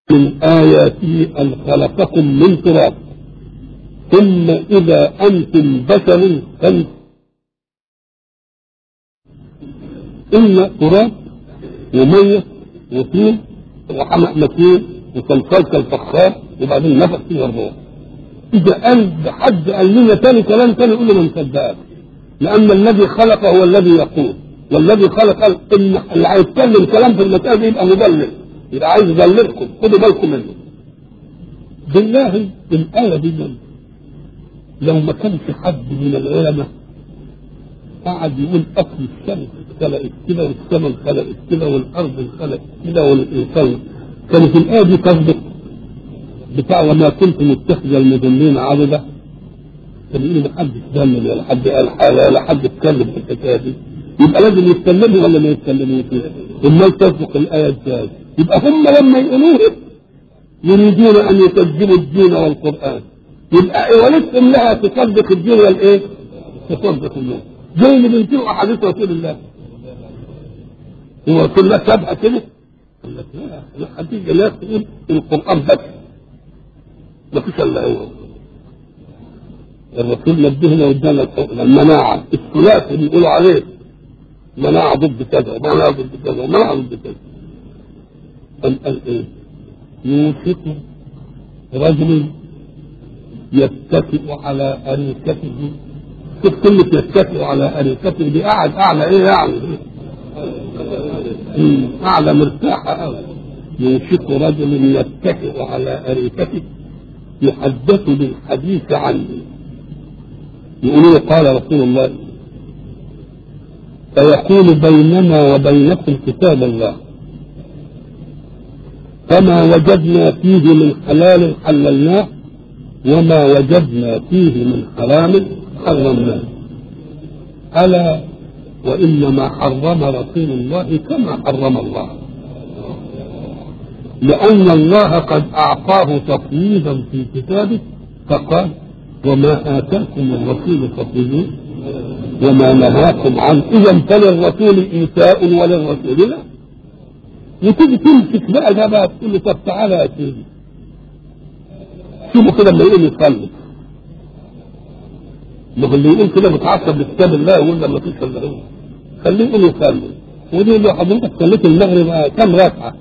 من آياته أن خلقكم من تراب ثم إذا أنتم بشر فانتم إن تراب ومية وطين وحمأ مكين وصلصال كالفخار وبعدين نفخ فيه الروح إذا قال حد قال لنا تاني كلام تاني يقول له ما نصدقك لأن الذي خلق هو الذي يقول والذي خلق قال إن اللي هيتكلم كلام في المسألة دي يبقى مضلل يبقى عايز يضللكم خدوا بالكم منه بالله الآية دي من لو ما كانش حد من العلماء قعد يقول أصل الشمس خلقت كده والسماء خلقت كده والأرض خلقت كده والإنسان كانت الآية دي تصدق بتاع وما كنت متخذ المضلين عضدا كان يقول ما حد اتكلم ولا حد قال حاجة ولا حد اتكلم في الحكاية دي يبقى لازم يتكلموا ولا ما يتكلموش امال تصدق الآية ازاي يبقى هم لما يقولوه يريدون أن يكذبوا الدين والقرآن يبقى ولدتم لها تصدق الدين والايه؟ تصدق الله زي اللي بنتيجوا احاديث رسول الله هو رسول الله سابها كده قال لك لا الحديث لا تقول القران بس ما فيش الا هو الرسول نبهنا وادانا المناعه الثلاثي اللي بيقولوا عليه مناعه ضد كذا ومناعه ضد كذا ومناعه ضد كذا قال قال ايه؟ يوشك رجل يتكئ على أريكته شوف كلمة يتكئ على أريكته دي قاعد أعلى إيه يعني؟ أعلى مرتاحة أوي يوشك رجل يتكئ على أريكته يحدث بالحديث عني يقولون قال رسول الله فيكون بيننا وبينكم كتاب الله فما وجدنا فيه من حلال حللناه وما وجدنا فيه من حرام حرمناه ألا وإنما حرم رسول الله كما حرم الله لأن الله قد أعطاه تفويضا في كتابه فقال وما آتاكم الرسول فخذوه وما نهاكم عنه إذا فللرسول إيتاء وللرسول لا وتيجي تمسك بقى ده بقى تقول له طب تعالى يا سيدي شوفوا كده لما يقول يصلي ما هو اللي يقول كده متعصب لكتاب الله يقول لما فيش الا هو خليه يقول يصلي ودي يقول له حضرتك صليت المغرب كم ركعه؟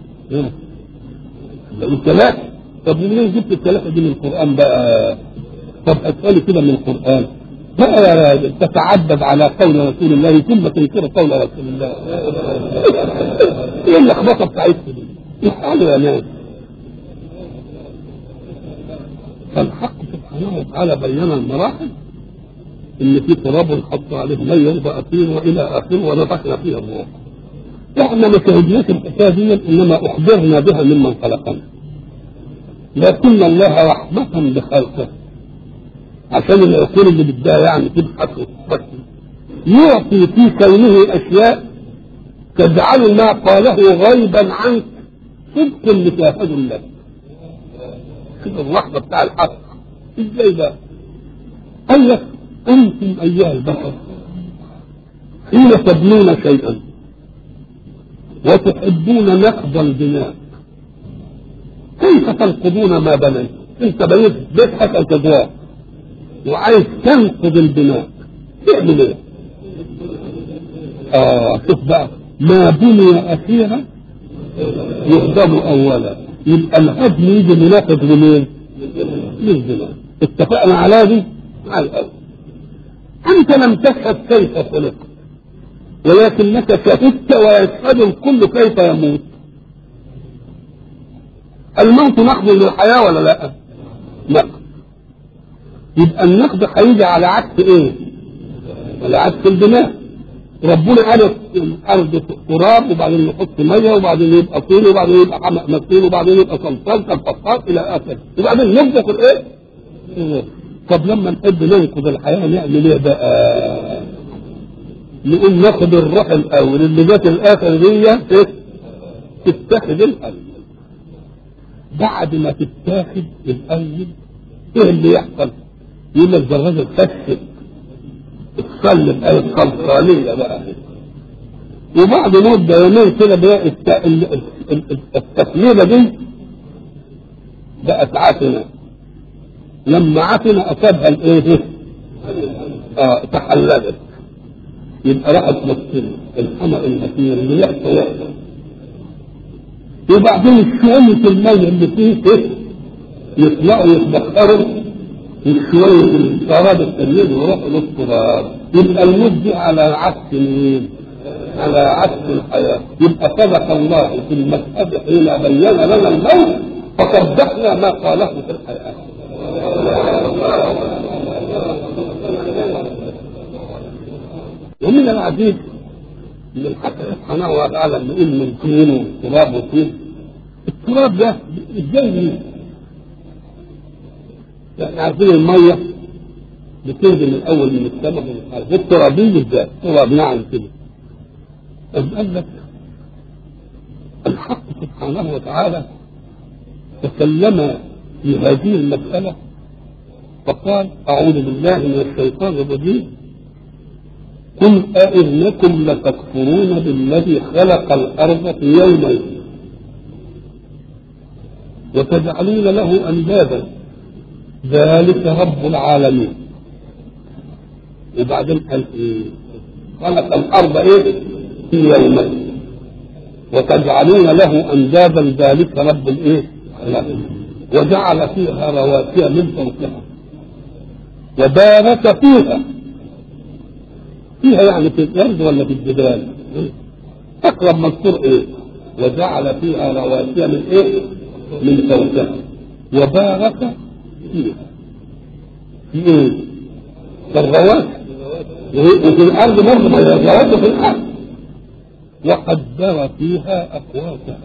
يقول ثلاثه طب منين جبت الثلاثه دي من القران بقى؟ طب اسالي كده من القران بقى تتعبد على قول رسول الله ثم تنكر قول رسول الله ايه اللخبطه بتاعتكم دي؟ افعلوا يا ناس فالحق سبحانه وتعالى بين المراحل ان في تراب حط عليه ميه وبقى طين والى اخره ونفخنا فيه الروح. احنا ما شهدناش الحكايه دي انما اخبرنا بها ممن خلقنا. لكن الله رحمة بخلقه عشان العقول اللي بدها يعني تبحث وتفكر يعطي في كونه اشياء تجعل ما قاله غيبا عنك صدق مشاهد لك. كده اللحظة بتاع الحق ازاي بقى قال لك انتم ايها البشر حين تبنون شيئا وتحبون نقض البناء كيف تنقضون ما بنيت انت بنيت بيت حتى تدوار وعايز تنقض البناء تعمل ايه اه شوف بقى ما بني اخيرا يهدم اولا يبقى الهدم يجي مناقض لمين؟ للزنا اتفقنا على دي؟ على الأول أنت لم تشهد كيف خلق ولكنك شهدت ويشهد الكل كيف يموت الموت نقض للحياة ولا لا؟ نقض يبقى النقد هيجي على عكس ايه؟ على عكس البناء ربنا قال الارض تراب وبعدين نحط ميه وبعدين يبقى طين وبعدين يبقى حمأ مكين وبعدين يبقى صلصال كالفخار الى اخره وبعدين ننفخ الايه؟ طب لما نحب ننقذ الحياه نعمل ايه بقى؟ نقوم ناخد الروح الاول اللي جت الاخر دي تتاخد الاول بعد ما تتاخد الاول ايه اللي يحصل؟ يقول لك ده الراجل فسد اتكلم ايه الخلقانية بقى وبعد مدة يومين كده بقى التكميلة دي بقت عتنة لما عتنة أصابها الإيه؟ آه تحللت يبقى راحت مصر الحمأ الأخير اللي يحصل يحصل وبعدين شوية المية اللي فيه إيه؟ يطلعوا يتبخروا وشوية الشراب التانيين يروحوا للتراب يبقى الموت دي على عكس مين؟ على عكس الحياة يبقى صدق الله في المسألة حين بين لنا الموت فصدقنا ما قاله في الحياة ومن العجيب ان الحق سبحانه وتعالى نقول من طين وتراب وطين التراب ده ازاي ليه؟ يعني عارفين الميه بتنزل من الاول من السماء من الارض الترابين بالذات تراب ناعم كده أم قال لك الحق سبحانه وتعالى تكلم في هذه المسألة فقال أعوذ بالله من الشيطان الرجيم قل أئنكم لتكفرون بالذي خلق الأرض في يومين وتجعلون له أندادا ذلك رب العالمين وبعدين قال إيه خلق الأرض إيه في يومين وتجعلون له أندادا ذلك رب الإيه وجعل فيها رواسي من فوقها وبارك فيها فيها يعني في الارض ولا في الجبال اقرب مذكور ايه وجعل فيها رواسي من ايه من فوقها وبارك فيها في ايه في الرواسي وفي الارض برضه ما الرواسي في الارض وقدر فيها اقواتها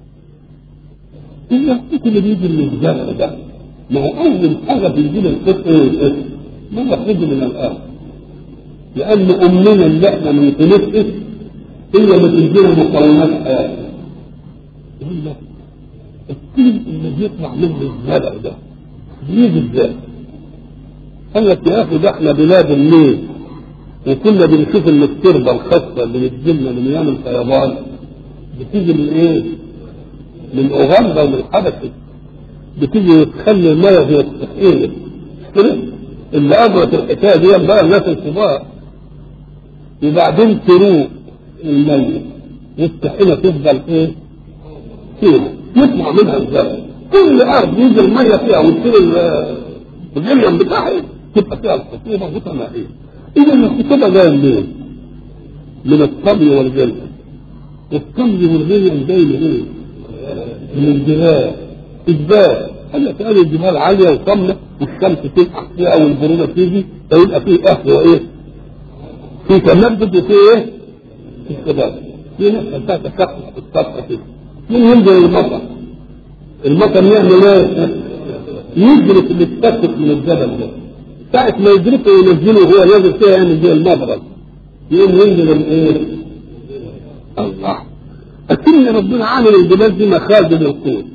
هي اللي بيجي من الجرح ده ما هو اول حاجه بيجي من القطع ايه ما يخرج من الارض لأن أمنا اللي احنا من خلقه هي اللي تدينا مقومات حياتنا. يقول لك الطين اللي بيطلع منه الزرع ده بيجي ازاي؟ قال لك يا اخي ده احنا بلاد النيل وكنا بنشوف ان التربه الخاصه اللي بتجيلنا من ايام الفيضان بتيجي من ايه؟ من اوغندا ومن الحبشه بتيجي تخلي الميه في الطحينه كده اللي اجرت الحكايه دي بقى الناس الكبار وبعدين تروق الميت والطحينه تفضل ايه؟ فيها يطلع منها الزرع كل ارض ينزل الميه فيها وتصير الغليم بتاعها تبقى فيها الخطوبه متمائيه اذا الخطوبه جايه منين؟ من الطبي والغليم الطبي والغليم جاي من ايه؟ من الجبال الجبال قال لك قال الجبال عاليه وطمنه والشمس تلحق فيها والبروده تيجي فيبقى فيه اهل وايه؟ في تمدد وفي ايه؟ في استباب في ناس بتاعت تسقط في السطح كده من ينزل المطر المطر يعمل ايه؟ يدرك اللي اتسقط من الجبل ده ساعة ما يدركه وينزله وهو نازل فيها يعمل زي المبرد يقوم ينزل الايه؟ الله أكن ربنا عامل الجبال دي مخازن القوت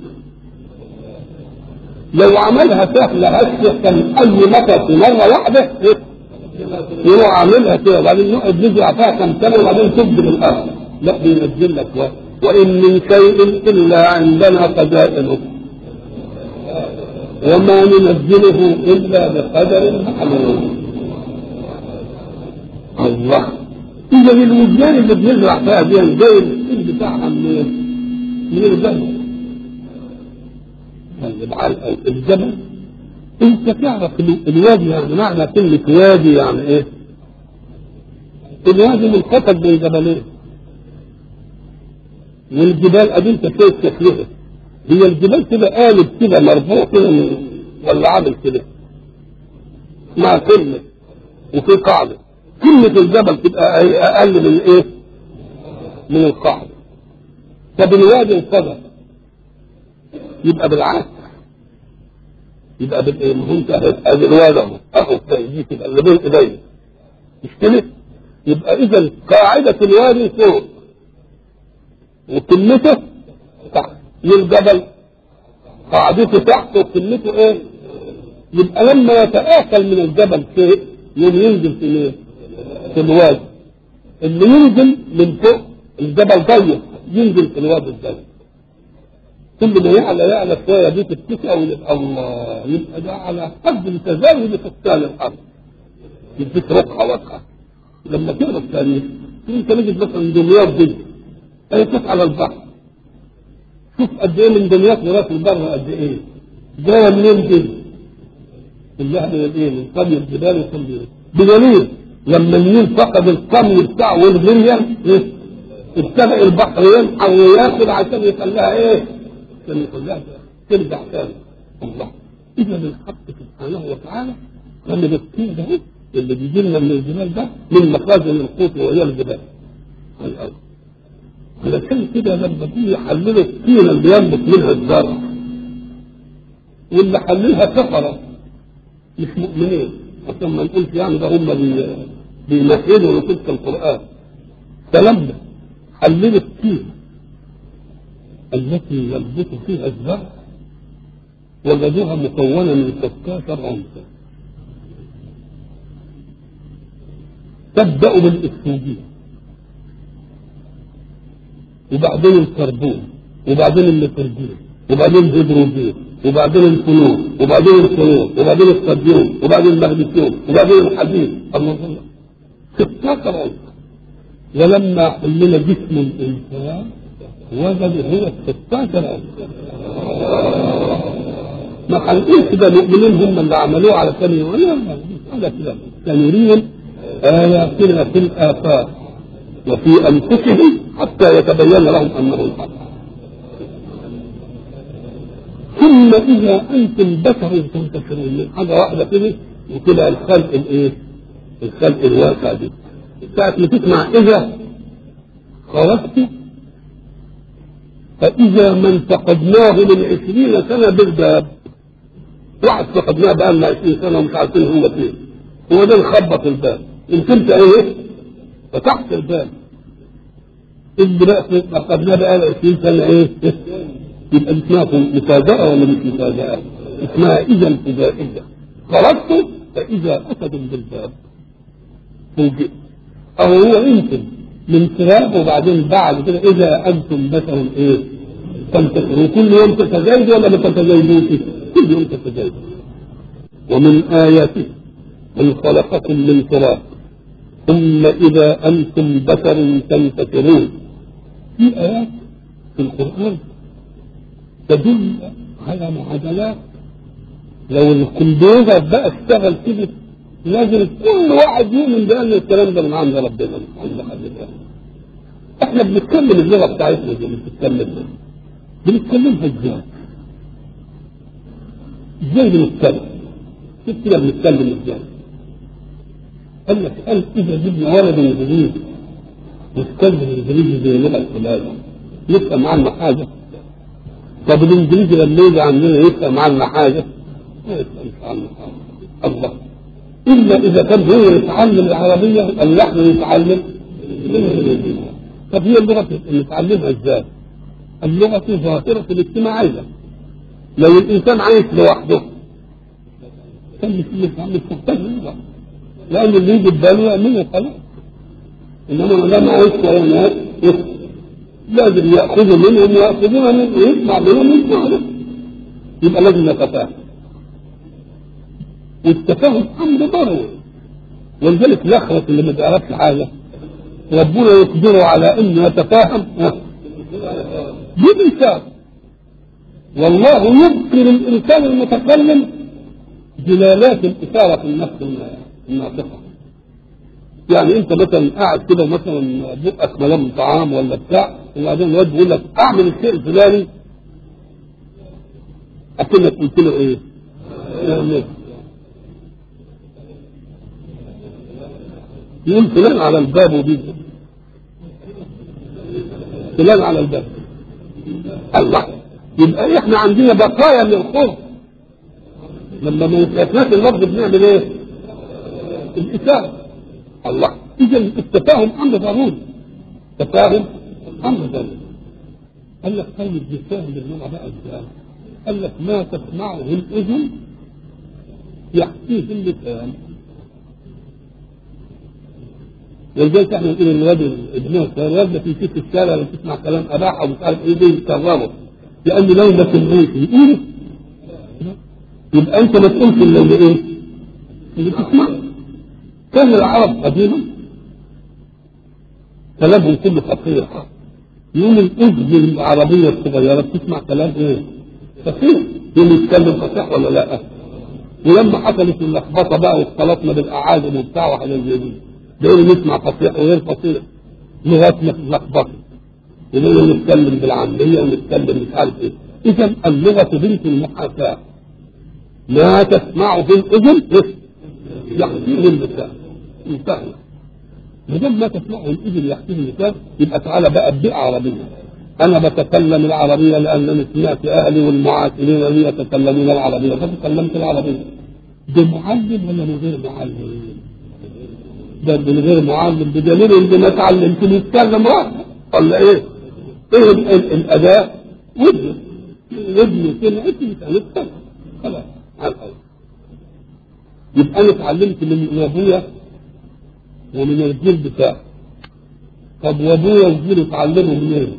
لو عملها سهلة هسه كان أي مطر في مرة واحدة يروح عاملها كده وبعدين نقعد نزرع فيها كم سنة وبعدين تبدل الأرض لا بينزل لك واحد وإن من شيء إلا عندنا خزائنه وما ننزله إلا بقدر معلوم الله إذا الوجدان اللي بنزرع فيها دي جاي الإنتاج بتاعها من من الجبل الجبل أنت تعرف الوادي يعني معنى كلمة وادي يعني إيه؟ الوادي منقطع بين جبلين والجبال ادي انت شايف شكلها هي الجبال كده قالب كده مرفوع كده ولا عامل كده مع كلمة وفي قاعدة كلمة الجبل تبقى أقل من إيه؟ من القاعدة طب الوادي انقضى يبقى بالعكس يبقى بالايه؟ ما هو انت ادي الوادي اهو اهو دي تبقى اللي بين ايديا مش كده؟ يبقى اذا قاعدة الوادي فوق وقمته تحت والجبل قاعدته تحت وقمته ايه؟ يبقى لما يتآكل من الجبل شيء يوم ينزل في ايه؟ في الوادي اللي ينزل من فوق الجبل ضيق ينزل في الوادي الضيق كل ما يعلى يعلى شويه دي تتسع ويبقى الله يبقى ده على قدر تزايد فستان الارض يديك رقعه واضحه لما تقرا التاريخ انت نجد مثلا دمياط دي هي على البحر شوف قد ايه من دمياط لغايه البر قد ايه جايه منين دي؟ كلها من الايه؟ من قبل الجبال وكل بدليل لما النيل فقد القمر بتاعه والغريان إيه؟ ابتدأ البحر ينحر وياكل عشان يخليها ايه؟ عشان يخليها ترجع تاني الله اذا الحق سبحانه وتعالى لما بالطين ده اللي بيجي لنا من الجبال ده من مخازن القوت وهي الجبال على الارض علشان كده لما بيجي يحللوا الطينه اللي ينبت منها الزرع واللي حللها كفره مش مؤمنين عشان ما نقولش يعني ده هم بي- بيمهدوا لصدق القران فلما حللوا الطين التي ينبت فيها الزرع وجدوها مكونه من 16 عنصر تبدأ بالأكسجين وبعدين الكربون وبعدين النيتروجين وبعدين الهيدروجين وبعدين الفلور وبعدين الكلور وبعدين الصوديوم وبعدين المغنيسيوم وبعدين الحديد الله الله 16 عنصر ولما حلل جسم الإنسان وجد هو 16 عنصر ما هنقولش ده المؤمنين هم اللي عملوه على ثانية ولا على كده سنريهم آياتنا في الآفاق وفي أنفسهم حتى يتبين لهم أنه الحق ثم إذا أنتم بشر تنتشرون من حاجة واحدة كده وكده الخلق الإيه؟ الخلق الواقع دي ساعة ما تسمع إذا خرجت فإذا من فقدناه من عشرين سنة بالباب واحد فقدناه بقى لنا 20 سنة ومش عارفين هو فين هو ده نخبط الباب انت انت ايه فتحت الباب اللي بقى فقدناه بقى له 20 سنة ايه يبقى دي اسمها مفاجأة ولا مش مفاجأة اسمها إذا فجائية خرجت فإذا أسد بالباب فوجئت أو هو يمكن من تراب وبعدين بعد كده إذا أنتم بشر إيه تنتصروا كل يوم تتزايدوا ولا ما تتزايدوش كل يوم تتزايدوا ومن آياته أن خلقكم من تراب ثم إذا أنتم بشر تنتصرون في آيات في القرآن تدل على معادلات لو الكمبيوتر بقى اشتغل كده لازم كل واحد يؤمن بأن الكلام ده من عند ربنا مش عند حد تاني. احنا بنتكلم اللغة بتاعتنا دي اللي بتتكلم بنتكلمها ازاي؟ ازاي بنتكلم؟ كيف كده بنتكلم ازاي؟ قال لك قال اذا جبنا ولد انجليزي يتكلم انجليزي زي اللغه الفلانيه يفهم عنا حاجه طب الانجليزي لما يجي عندنا يفهم عنا حاجه ما يفهمش عنا حاجه الله الا اذا كان هو يتعلم العربيه ولا نحن نتعلم الانجليزيه طب هي اللغه نتعلمها ازاي؟ اللغه ظاهره الاجتماعيه لو الانسان عايش لوحده كان مش مش محتاج اللغه لان اللي يجي بباله يعمله خلاص انما ما دام عايش ويا ناس لازم ياخذوا منهم وياخذون منه ويسمع منهم ويسمع منهم يبقى لازم نتفاهم والتفاهم امر ضروري ولذلك الاخرس اللي ما بيعرفش حاجه ربنا يقدره على انه يتفاهم بالانسان والله يبقي للانسان المتكلم دلالات الاثاره في النفس الناطقه يعني انت مثلا قاعد كده مثلا بقك ملام طعام ولا بتاع وبعدين الواد بيقول لك اعمل الشيء الفلاني اكنك قلت له ايه؟ اعمل. يقول فلان على الباب وبيجي فلان على الباب الله يبقى احنا عندنا بقايا من الخبز لما ما يتلاتناش اللفظ بنعمل ايه؟ الإساءة الله إذا التفاهم أمر ضروري تفاهم أمر ضروري قال لك طيب نفهم باللغة بقى ازاي؟ قال لك ما تسمعه الأذن يحكيه اللسان ولذلك احنا نقول الواد ابنه الواد ده في ست الشارع لما تسمع كلام اباحه ومش عارف ايه ده يكرره لأن لو ما سمعوش يقولوا يبقى أنت ما تقولش إلا اللي إيه؟ اللي تسمعه كان العرب قديما كلامهم كله فقير يوم الأذن العربية الصغيرة بتسمع كلام إيه؟ فقير يوم يتكلم فصيح ولا لا؟ ولما حصلت اللخبطة بقى واختلطنا بالأعاجم وبتاع وحاجات زي دي بقينا نسمع فصيح وغير فصيح لغاية ما اتلخبطنا يقولوا نتكلم بالعامية ونتكلم مش عارف ايه إذا اللغة بنت المحاكاة ما تسمعه في الأذن يحكيه اللسان انتهى ما دام ما تسمعه الإذن يحكيه اللسان يبقى تعالى بقى ابدأ عربية أنا بتكلم العربية لأنني سمعت أهلي والمعاصرين لي يتكلمون العربية فتكلمت العربية ده معلم ولا من غير معلم؟ ده من غير معلم بدليل إن ما اتعلمت يتكلم واحد ولا إيه؟ إيه ال- ال- الأداء؟ ودن ودن سمعت يتكلم خلاص على الأول يبقى أنا اتعلمت من أبويا ومن الجيل بتاعي طب وأبويا وجيله اتعلموا منين؟ إيه؟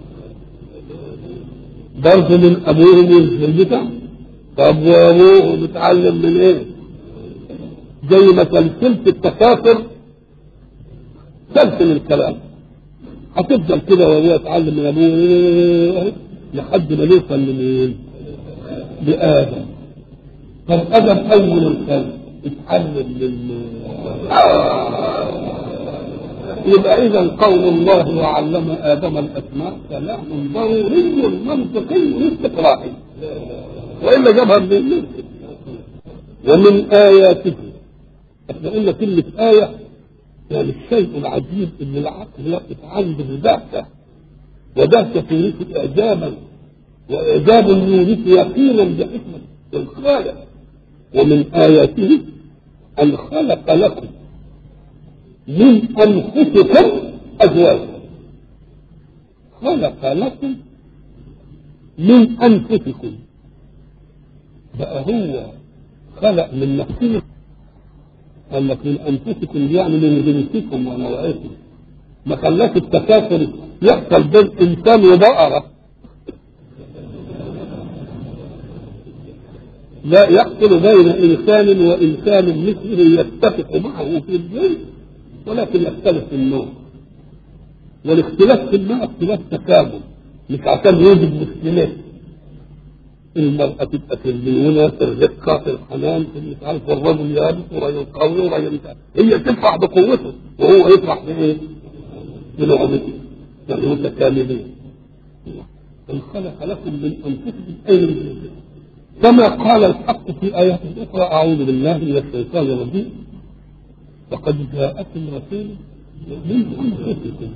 برضه من ابوهم والبتاع طب وابوه متعلم من ايه؟ زي ما سلسلة التكاثر سلسل الكلام هتفضل كده وابوه يتعلم من ابوه لحد ما يوصل لمين؟ لآدم طب آدم أول الخلق اتعلم من يبقى إذا قول الله وعلم آدم الأسماء كلام ضروري منطقي استقرائي وإلا جابها من المنطق ومن آياته احنا قلنا كلمة آية يعني الشيء العجيب ان العقل يقف عنده دهشة ودهشة تورث إعجابا وإعجاب يورث يقينا بحكمة الخالق ومن آياته أن خلق لكم من أنفسكم أزواجا خلق لكم من أنفسكم بقى هو خلق من نفسه قال لك من أنفسكم يعني من جنسكم ونوعكم ما خلاش التكاثر يحصل بين إنسان وبقرة لا يحصل بين إنسان وإنسان مثله يتفق معه في الجنس ولكن يختلف في النوع والاختلاف في النوع اختلاف تكامل مش عشان يوجد مشكلات المرأة تبقى في الليونة في الرقة في الحنان في مش عارف والرجل يابس ورجل قوي ورجل مش عارف. هي تفرح بقوته وهو يفرح بإيه؟ بنعمته يعني متكاملين إن خلق لكم من أنفسكم أي من جنسكم كما قال الحق في آيات أخرى أعوذ بالله من الشيطان الرجيم لقد جاءكم رسول من أنفسكم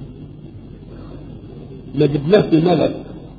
ما جبناش ملك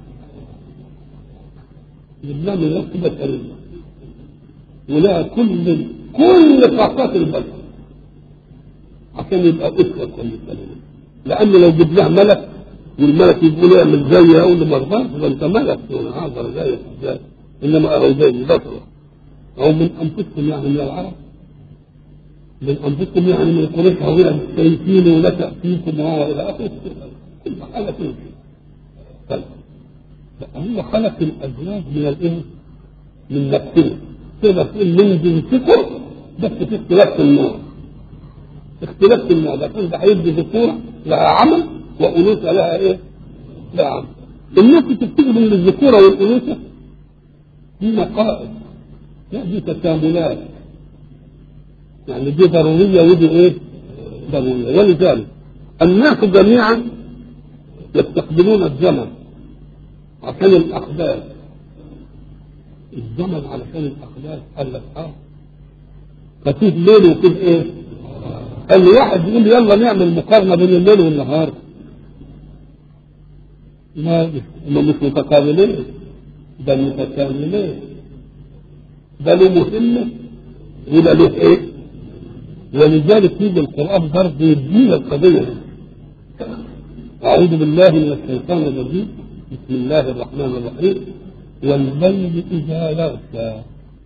جبناه من نفس بشرية ولها كل كل طاقات البشر عشان يبقى أسرة كل الكلمة لأن لو جبناه ملك والملك يقول اعمل زي أقول له ما اقدرش ده أنت ملك وأنا هقدر زيك إزاي إنما أهو زي بشر أو من أنفسكم يعني من العرب من أنفسكم يعني من قريش هؤلاء مستيقين ولا تأتيكم وهو إلى آخره كل حاجة تمشي طيب هو خلق الأزواج من الإيه؟ من نفسه تقدر تقول من جنسكم بس في اختلاف في النوع اختلاف في النوع ده ده هيدي ذكورة لها عمل وأنوثة لها إيه؟ لها عمل الناس بتفتكر ان الذكورة والأنوثة دي نقائص لا دي تكاملات يعني دي ضرورية ودي ايه؟ ضرورية ولذلك الناس جميعا يستقبلون الزمن عشان الأحداث الزمن علشان الأحداث قال لك اه ففيه ليل وفيه ايه؟ قال لي واحد يقول يلا نعمل مقارنة بين الليل والنهار ما ما مش متقابلين ده متكاملين ده له مهمة وده له ايه؟ ولذلك يجي القرآن برضه يدينا القضية دي. أعوذ بالله من الشيطان الرجيم بسم الله الرحمن الرحيم والليل إذا يغشى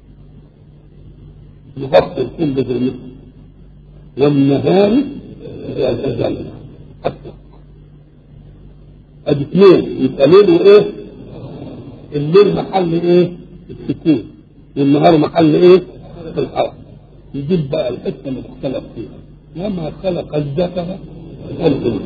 يغطي الكل بالمثل والنهار إذا تجلى أدي اثنين يبقى ليل وإيه؟ الليل محل ايه؟ السكون والنهار محل ايه؟ الحركه يجيب بقى الحته اللي اختلف فيها وما خلق الذكر والانثى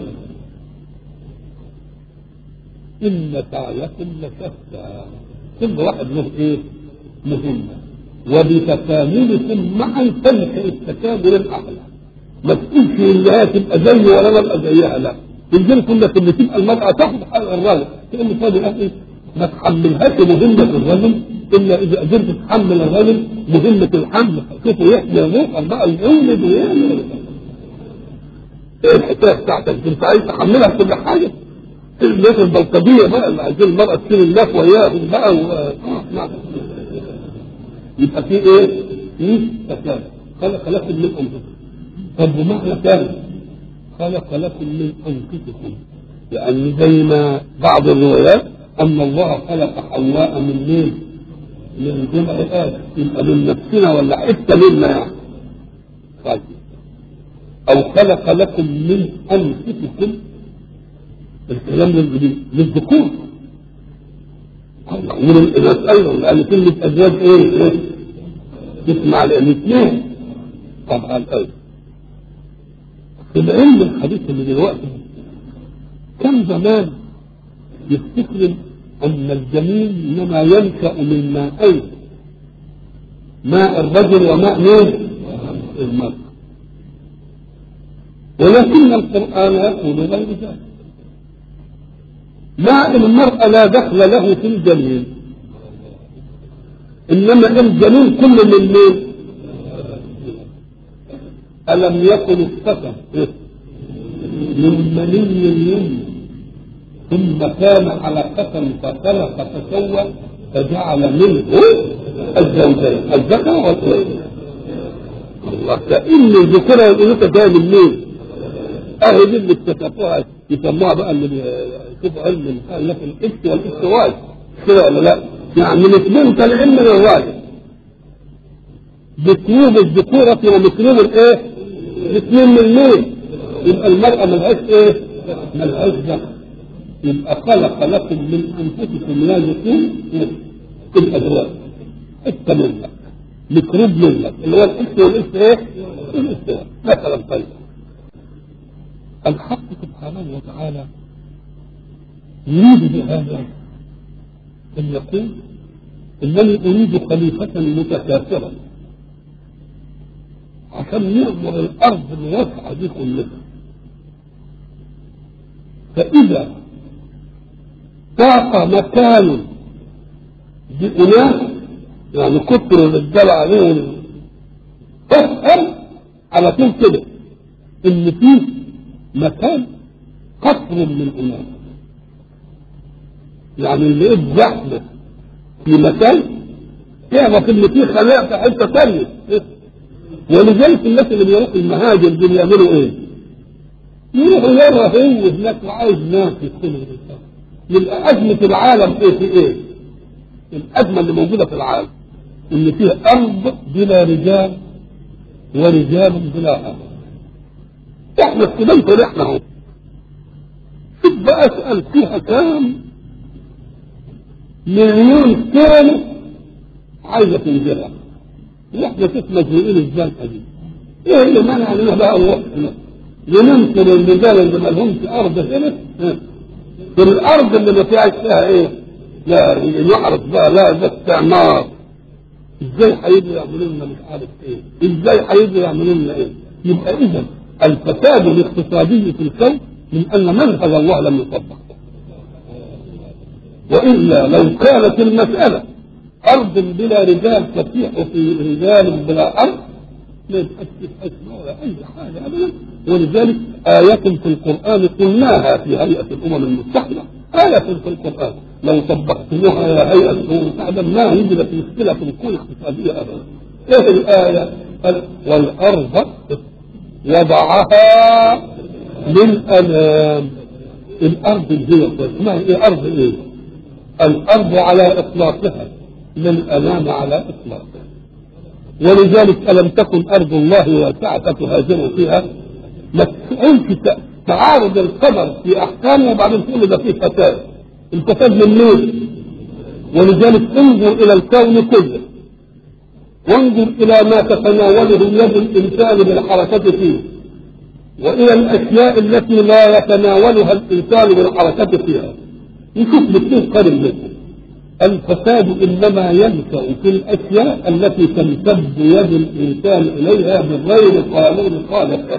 ان سعيكم لشتى كل واحد له ايه؟ مهمه وبتكاملكم معا تلحق التكامل الاعلى ما تقولش ان هي تبقى زي ولا انا ابقى زيها لا يجي كنا اللي تبقى المراه تاخد حق الراجل تقول له فاضي اخي ما تحملهاش مهمه الرجل الا اذا قدرت تحمل الرجل مهمه الحمل شوفوا يحمي روحا بقى يولد ويعمل ايه الحكايه بتاعتك انت عايز تحملها كل حاجه الناس البلطجيه بقى اللي عايزين المراه تشيل الناس وياهم بقى و... نعم. يبقى في ايه؟ في تكامل خلق لكم من انفسكم طب ومعنى كامل خلق لكم من انفسكم لان زي ما بعض الروايات ان الله خلق حواء من مين؟ من جمع ادم يبقى من نفسنا ولا حته منا يعني طيب او خلق لكم من انفسكم الكلام للذكور ومن الاناث ايضا لان كلمه ازواج ايه؟ ايه؟ تسمع الاثنين طبعا ايضا العلم الحديث اللي دلوقتي كان زمان يفتكر ان الجميل انما ينشا من ماءين ماء الرجل وماء مين؟ المرء ولكن القران يقول غير ذلك ماء المرأة لا دخل له في الجميل إنما الجميل كله من مين؟ ألم يكن السكن من مني يمني ثم كان علقة فخلق فسوى فجعل منه الزوجين الذكر والأنثى الله كأن الذكورة والأنثى جاية من مين؟ أهل دي اللي اكتشفوها يسموها بقى اللي شوفوا علم قال لك الإفك والاستواء كده ولا لا؟ يعني الاثنين طالعين من الراجل بكروب الذكورة ومكروب الايه؟ الاثنين من مين؟ يبقى المرأة ملهاش ايه؟ ملهاش ذكر يبقى خلق لكم من انفسكم لا ذكور الازواج حته منك مكروب منك اللي هو الاس والاس ايه؟ الاستواء مثلا طيب الحق سبحانه وتعالى يريد بهذا ان يقول انني اريد خليفه متكاثرا عشان نأمر الارض الواسعه دي كلها فاذا ضاق مكان بأناس يعني كتر الرجال عليهم تفهم على طول كده ان فيه مكان قصر من اناس يعني اللي لقيت زحمه في مكان تعرف ان فيه خلايا في حته ثانيه ولذلك الناس اللي بيروحوا المهاجر دول بيعملوا ايه؟ يروحوا يرى هو هناك وعايز ناس يدخلوا يبقى أزمة العالم إيه في إيه؟ الأزمة اللي موجودة في العالم إن فيها أرض بلا رجال ورجال بلا أرض إحنا استلمت إحنا أهو شوف بقى أسأل فيها كام مليون كانت عايزة تنزلها وإحنا كيف مزنوقين الزنقة دي إيه اللي منع لنا بقى وقتنا لننكر الرجال اللي ما لهمش أرض هنا في الارض اللي ما فيهاش فيها ايه؟ لا يعرف بقى لا ده استعمار ازاي هيجوا يعملوا لنا مش عارف ايه؟ ازاي هيجوا يعملوا لنا ايه؟ يبقى اذا الفساد الاقتصادي في الكون من ان منهج الله لم يطبق والا لو كانت المساله ارض بلا رجال تتيح في رجال بلا ارض لا يبقى ولا اي حاجه ابدا ولذلك آية في القرآن قلناها في هيئة الأمم المتحدة آية في القرآن لو طبقتموها يا هيئة الأمم المتحدة ما يوجد في مشكلة في الكون الاقتصادية أبدا إيه الآية؟ قال والأرض وضعها للأنام الأرض اللي هي اسمها إيه أرض إيه؟ الأرض على إطلاقها للأنام على إطلاقها ولذلك ألم تكن أرض الله واسعة تهاجروا فيها ما تقولش تعارض القدر في احكامه وبعدين تقول ده فيه فساد الفساد من مين؟ ولذلك انظر الى الكون كله وانظر الى ما تتناوله يد الانسان بالحركه فيه والى الاشياء التي لا يتناولها الانسان بالحركه فيها نشوف الاثنين قارن بينهم الفساد انما ينشا في الاشياء التي تمتد يد الانسان اليها بغير قانون خالق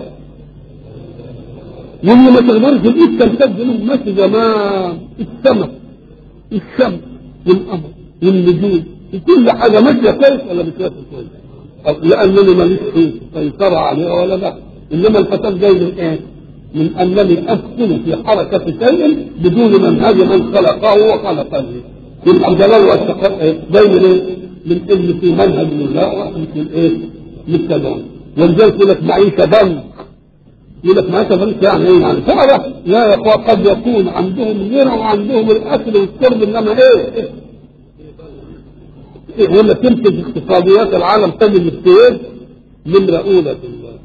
واللي ما تقدرش الايد تمتد له ماشي زمان السماء الشمس والقمر والنجوم وكل حاجه ماشيه كويس ولا مش ماشيه كويس لانني ماليش سيطره عليها ولا لا انما الفساد جاي من ايه؟ من انني اسكن في حركه شيء بدون منهج من خلقه وخلقني يبقى الجلال والشقاء جاي من ايه؟ من ان في منهج من الله ومن ايه؟ من التمام ولذلك يقول لك معيشه بنك يقول لك معيشه بنك يعني ايه؟ يعني فعلا لا يا اخوان قد يكون عندهم غنى وعندهم الاكل والشرب انما ايه؟ إيه؟ ولا تمسك اقتصاديات العالم تجد السويد نمره اولى في الله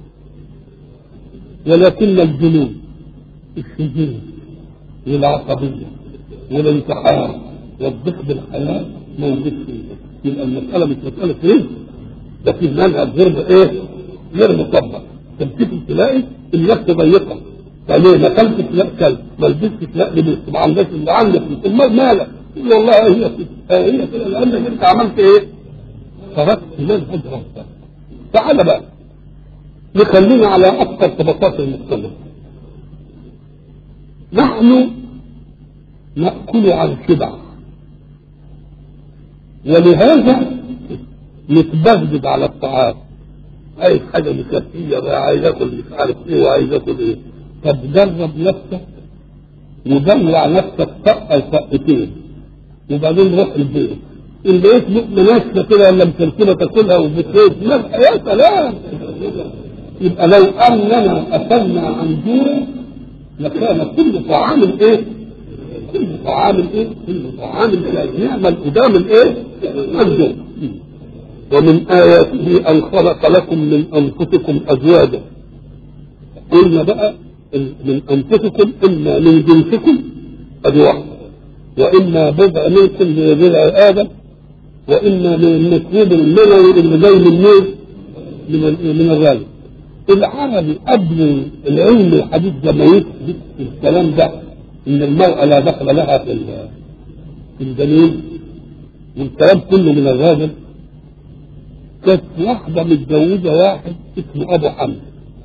ولكن الجنون السجون والعصبيه والانتحار والضيق بالحياه موجود فيه يبقى المساله مش مساله رزق ده في منهج غير ايه؟ غير مطبق تمسك تلاقي النفس ضيقه يعني ما اكلتش لا كلب ما لبستش لا لبست ما عندكش اللي عندك امال مالك يقول والله هي كده هي كده لانك انت عملت ايه؟ تركت منهج ربك تعال بقى نخلينا على اكثر طبقات المجتمع نحن ناكل عن شبع ولهذا نتبغدد على الطعام عايز حاجه مكفيه بقى عايز اكل مش عارف ايه وعايز اكل ايه طب جرب نفسك ودلع نفسك طقه طقتين وبعدين روح البيت البيت لقمه ناشفه كده ولا مسلسله تاكلها وبتريد يا سلام يبقى لو اننا اكلنا عن جوع لكان كل طعام ايه؟ كل طعام ايه؟ كل طعام نعمل قدام الايه؟ الجوع ومن آياته أن خلق لكم من أنفسكم أزواجا قلنا بقى من أنفسكم إما من جنسكم أدي واحدة وإما بضع منكم من بضع آدم وإما من المكروب المنوي اللي جاي من مين؟ من من الغالب العربي قبل العلم الحديث لما يثبت الكلام ده ان المرأة لا دخل لها في في الجنين والكلام كله من الراجل كانت واحدة متجوزة واحد اسمه أبو حمزة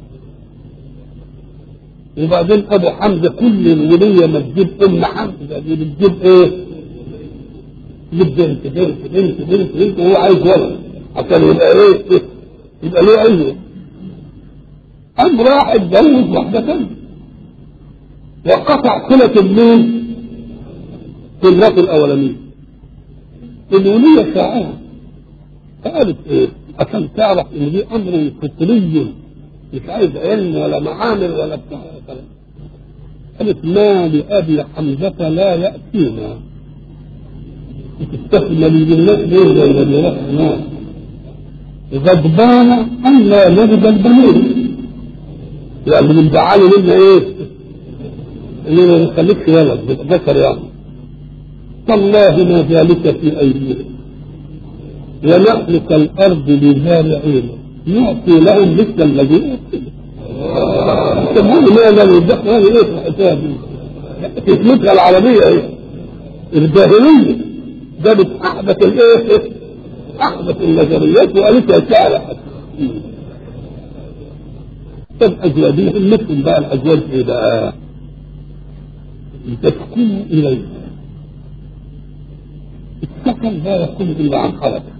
وبعدين أبو حمزة كل الولية ما تجيب أم حمزة دي بتجيب إيه؟ تجيب بنت بنت بنت بنت بنت وهو عايز ولد عشان يبقى إيه؟ يبقى له عينه قام راح اتجوز واحدة تانية وقطع صلة المين في الناس الأولانية الولية ساعات قالت ايه عشان تعرف ان دي امر فطري مش عايز علم ولا معامل ولا بتاع كلام قالت ما لابي حمزه لا ياتينا تستثمل بالناس ليه زي الذي رحنا غضبان ان لا نجد البنين يعني من زعلي منا ايه؟ اننا ما نخليكش ولد ذكر يعني تالله ما ذلك في ايديهم ونخلق الارض بزارعين نعطي لهم مثل الذي تقول ما لم يدخل هذه ايه في الحساب تسمتها العربية ايه الجاهلية جابت احدث الايه احدث النظريات وقالتها شعر طب ازواجهم مثل بقى الازواج ايه بقى لتسكنوا اليه السكن لا يكون الا عن حركه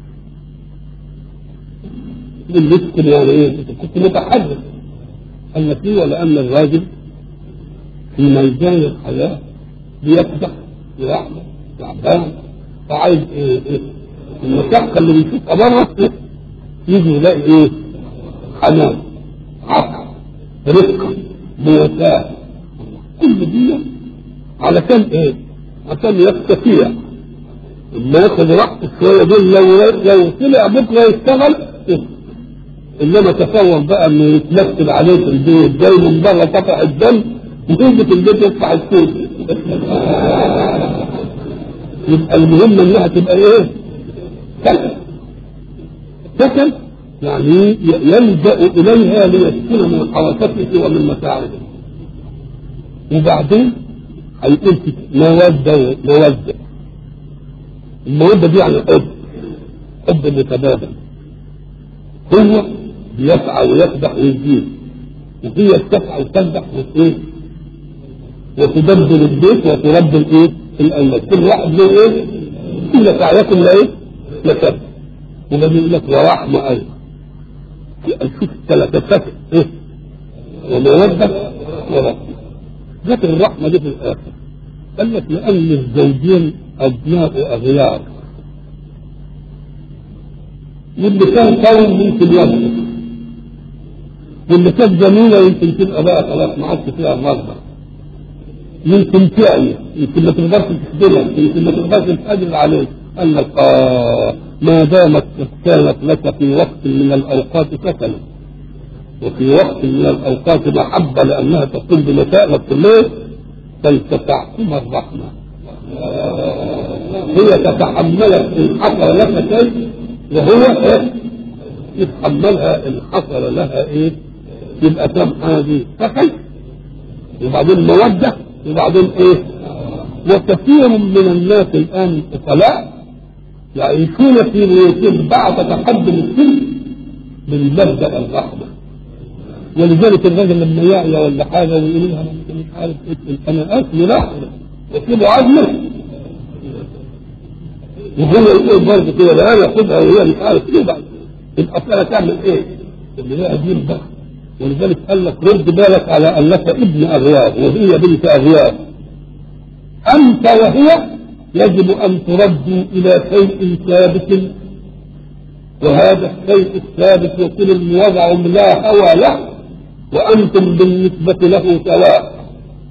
بالمسكن يعني ايه كنت متحدث ان في ولان الراجل في ميدان الحياه بيكدح ويعمل تعبان فعايز ايه ايه المشقه اللي بيشوفها بره يجي يلاقي ايه حنان عقل رفق مواساه كل دي علشان ايه؟ عشان يستطيع لما ياخد راحته شويه دول لو لو طلع بكره يشتغل انما تصور بقى انه يتمثل عليه في البيت جاي من بره قطع الدم ويجي في البيت يفتح السوق يبقى المهم انها تبقى ايه؟ سكن سكن يعني يلجأ إليها ليسكن من حركته ومن مشاعره وبعدين هيقول في مودة مودة المودة دي يعني حب حب متبادل هو بيسعى ويكدح ويجيب وهي تسعى وتكدح وايه وتدبر البيت وتربي الايه الاولاد كل واحد له ايه كل سعيكم لا ايه لكذا وبعدين يقول لك ورحمه ايضا شوف الثلاثة ايه ومودة ورحمة جت الرحمة دي في الآخر قال لك لأن الزوجين أبناء أغيار واللي كان قوي ممكن يضرب واللي كانت جميلة يمكن تبقى بقى خلاص ما عادش فيها مرضى يمكن تعي يمكن ما تقدرش تخدمك يمكن ما تقدرش تقدر عليك قال لك آه ما دامت كانت لك في وقت من الأوقات سكنا وفي وقت من الأوقات محبة لأنها تقوم بمسائل الليل فلتتعكم الرحمة هي تتحملك إن حصل لك شيء وهو إيه؟ يتحملها إن حصل لها إيه؟ يبقى كم هذه سكن وبعدين مودة وبعدين إيه؟ وكثير من الناس الآن طلاق يعيشون في بيوتهم بعد تقدم السن من مبدا الرحمه ولذلك الراجل لما يعيا ولا حاجه ويقول لها انا مش عارف ايه انا اسمي لحظه واسيبه عزمه وهو يقول برضه كده لا انا اخدها وهي مش عارف ايه بعد الاصل تعمل ايه؟ اللي هي دين بقى ولذلك قال لك رد بالك على انك ابن اغيار وهي بنت اغيار انت وهي يجب أن تردوا إلى شيء ثابت وهذا الشيء الثابت يكون الوضع لا هوى له وأنتم بالنسبة له سواء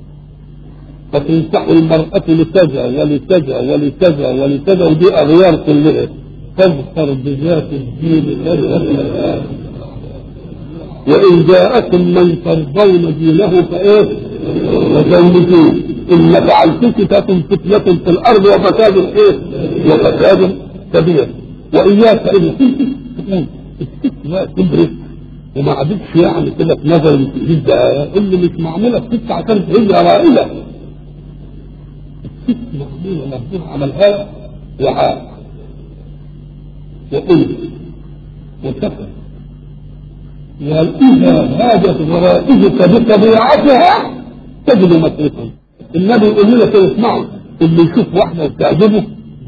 فتنصح المرأة لكذا ولكذا ولكذا ولكذا ودي أغيار كلها تظفر بذات الدين خيرا وإن جاءكم من ترضون دينه فإيه؟ فزوجوه إن فعلتك تكن فتنة في الأرض وفساد إيه؟ وفساد كبير وإياك إن كنت تقول الست لا تدرك وما عادتش يعني كده في نظر جدا اللي مش معمولة الست عشان هجرة رائلة الست معمولة مهدور عملها وعاء وأنثى وسفر وإذا هاجت غرائزك بطبيعتها تجد مسرفا النبي يقول لنا كده اسمعوا اللي يشوف واحده وتعجبه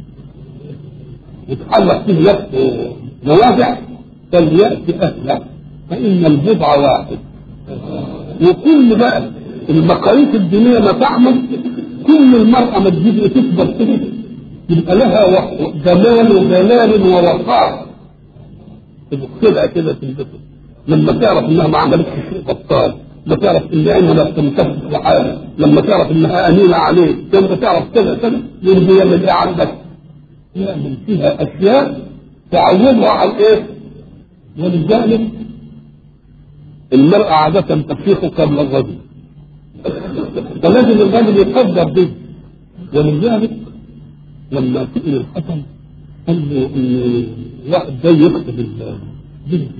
وتحرك فيه نفسه نوازع فليأتي أهله فإن البضع واحد وكل بقى المقاييس الدينية ما تعمل كل المرأة ما تجيب تكبر كده يبقى لها جمال وجلال ووقار كده كده تلبسه لما تعرف انها ما عملتش شيء بطال لما تعرف ان عينها لا تمتد لحالها لما تعرف انها امينه عليك لما تعرف كذا كذا يرضي يعمل ايه عندك يعمل فيها اشياء تعودها على ايه ولذلك المرأة عادة تفيخ قبل الرجل فلازم الرجل يقدر به ولذلك لما سئل الحسن قال له ان واحد جاي يكتب البنت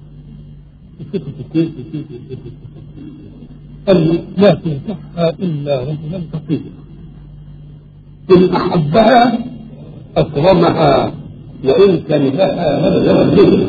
قال له لا تنكحها الا رجلا فقيرا ان احبها اكرمها وان كرهها هدد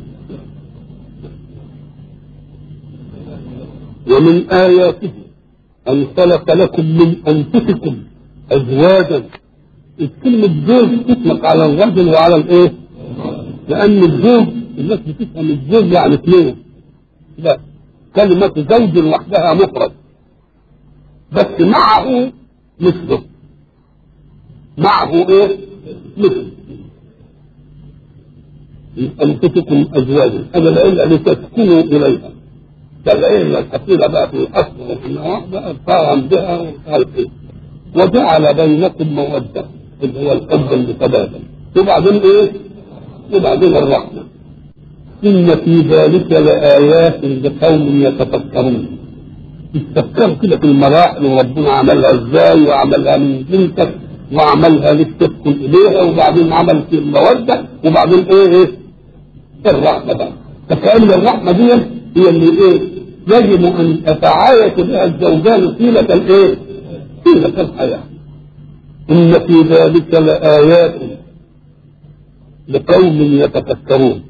ومن اياته ان خلق لكم من انفسكم ازواجا كلمة زوج تطلق على الرجل وعلى الايه؟ لأن الزوج الناس بتفهم الزوج يعني اثنين لا كلمة زوج لوحدها مفرد بس معه مثله معه ايه؟ مثل أنفسكم أزواجا أنا لا إلا لتسكنوا إليها فالعين الحصيلة بقى في الأصل وفي النواح بقى فاهم بها وقال إيه وجعل بينكم مودة اللي هو الحب المتبادل وبعدين إيه؟ وبعدين الرحمة إن في ذلك لآيات لقوم يتفكرون يتفكروا كده في المراحل وربنا عملها ازاي وعملها من جنسك وعملها للتسكن اليها وبعدين عمل في الموده وبعدين ايه ايه الرحمه بقى فكأن الرحمه دي هي اللي ايه يجب ان يتعايش بها الزوجان طيله الايه؟ طيله الحياه ان في ذلك لايات لقوم يتفكرون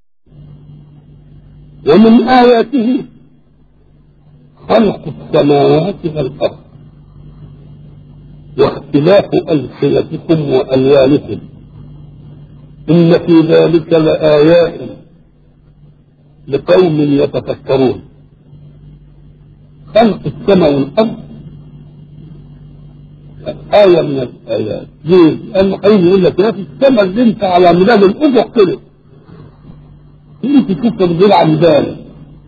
ومن آياته خلق السماوات والأرض واختلاف ألسنتكم وألوانكم إن في ذلك لآيات لقوم يتفكرون خلق السماء والأرض آية من الآيات ليه؟ لأنه حين يقول لك يا في السماء اللي أنت على مدار الأفق كده أنت تشوف من غير عمدان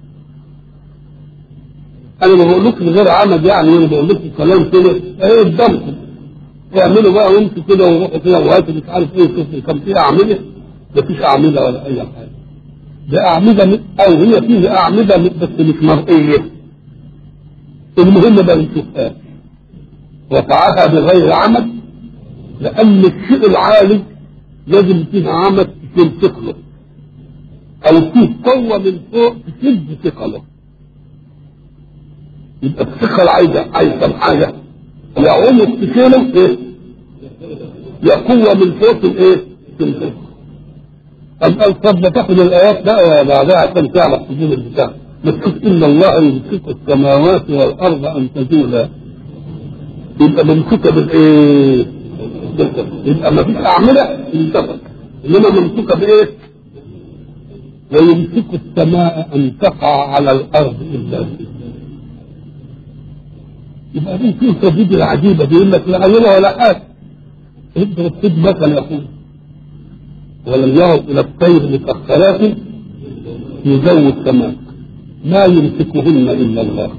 أنا ما بقولكش من غير عمد يعني أنا بقول لكم كلام كده إيه قدامكم اعملوا بقى وانتوا كده وروحوا كده وهاتوا مش عارف ايه شوفوا كان فيها أعمدة مفيش أعمدة ولا أي حاجة ده أعمدة من- أو هي فيها أعمدة من- بس مش مرئية المهم بقى نشوفها رفعها بغير عمد لأن الشيء العالي لازم فيه عمد تكون ثقله أو فيه قوة من فوق تشد ثقله يبقى الثقل عايزة عايزة كم حاجة يا عمق تشيله إيه؟ يا قوة من فوق الإيه؟ تمسك أم قال طب ما تاخد الآيات بقى بعدها عشان تعرف تجيب البتاع ما تشوف إن الله يمسك السماوات والأرض أن تزولا يبقى ممسوكة بالإيه؟ يبقى ما فيش أعمدة انتفت إنما ممسوكة بإيه؟ ويمسك السماء أن تقع على الأرض إلا بإذنه يبقى دي في التوحيد العجيبة دي يقول لك لا عجيبة ولا حاجة اضرب خد مثل يقول ولم يروا إلى الطير مسخرات في جو السماء ما يمسكهن إلا الله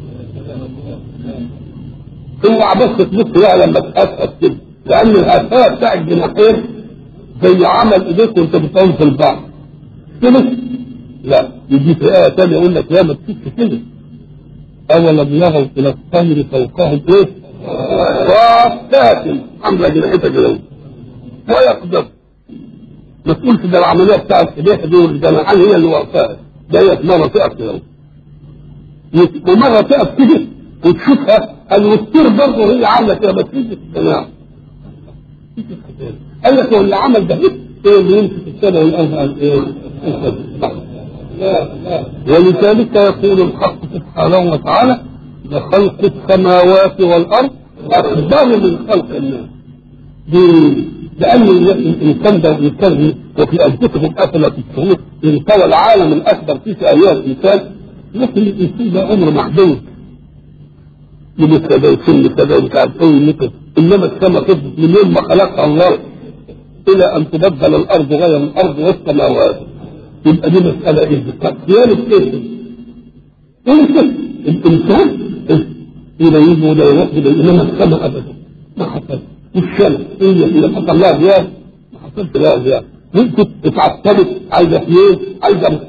اوعى بس تبص بقى لما تأسف كده لأن الأساس بتاع الجناحين زي عمل إيديك وأنت بتقوم في البحر كده لا يجي في آية تانية يقول لك يا ما تشوفش كده أولم يروا إلى الطير فوقهم إيه؟ صافات عاملة جناحتها كده ويقدر ما تقولش ده العملية بتاعت إيديها دي والجناحين هي اللي وقفها ده هي مرة تقف كده ومرة تقف كده وتشوفها الوستير برضه هي عاملة كده بس تيجي في الجناح قال لك هو اللي عمل ده ايه اللي يمسك السنة والأرض قال ايه؟ ولذلك يقول الحق سبحانه وتعالى لخلق السماوات والأرض أكبر من خلق الناس دي لأن الإنسان ده يتكلم وفي أنفسهم أفلا تبصرون إن طوى العالم الأكبر في أيام الإنسان لكن الإنسان ده أمر محدود من كذا وسن كذا ومش عارف ايه مثل انما السماء فضلت من يوم ما خلقها الله الى ان تبدل الارض غير الارض والسماوات يبقى دي مساله ايه؟ صيانه ايه؟ ايه الانسان الى يجي ولا يروح ولا انما السماء ابدا ما حصل والشمس هي اذا حصل لها زياده ما حصلش لها زياده ممكن اتعطلت عايزه اثنين عايزه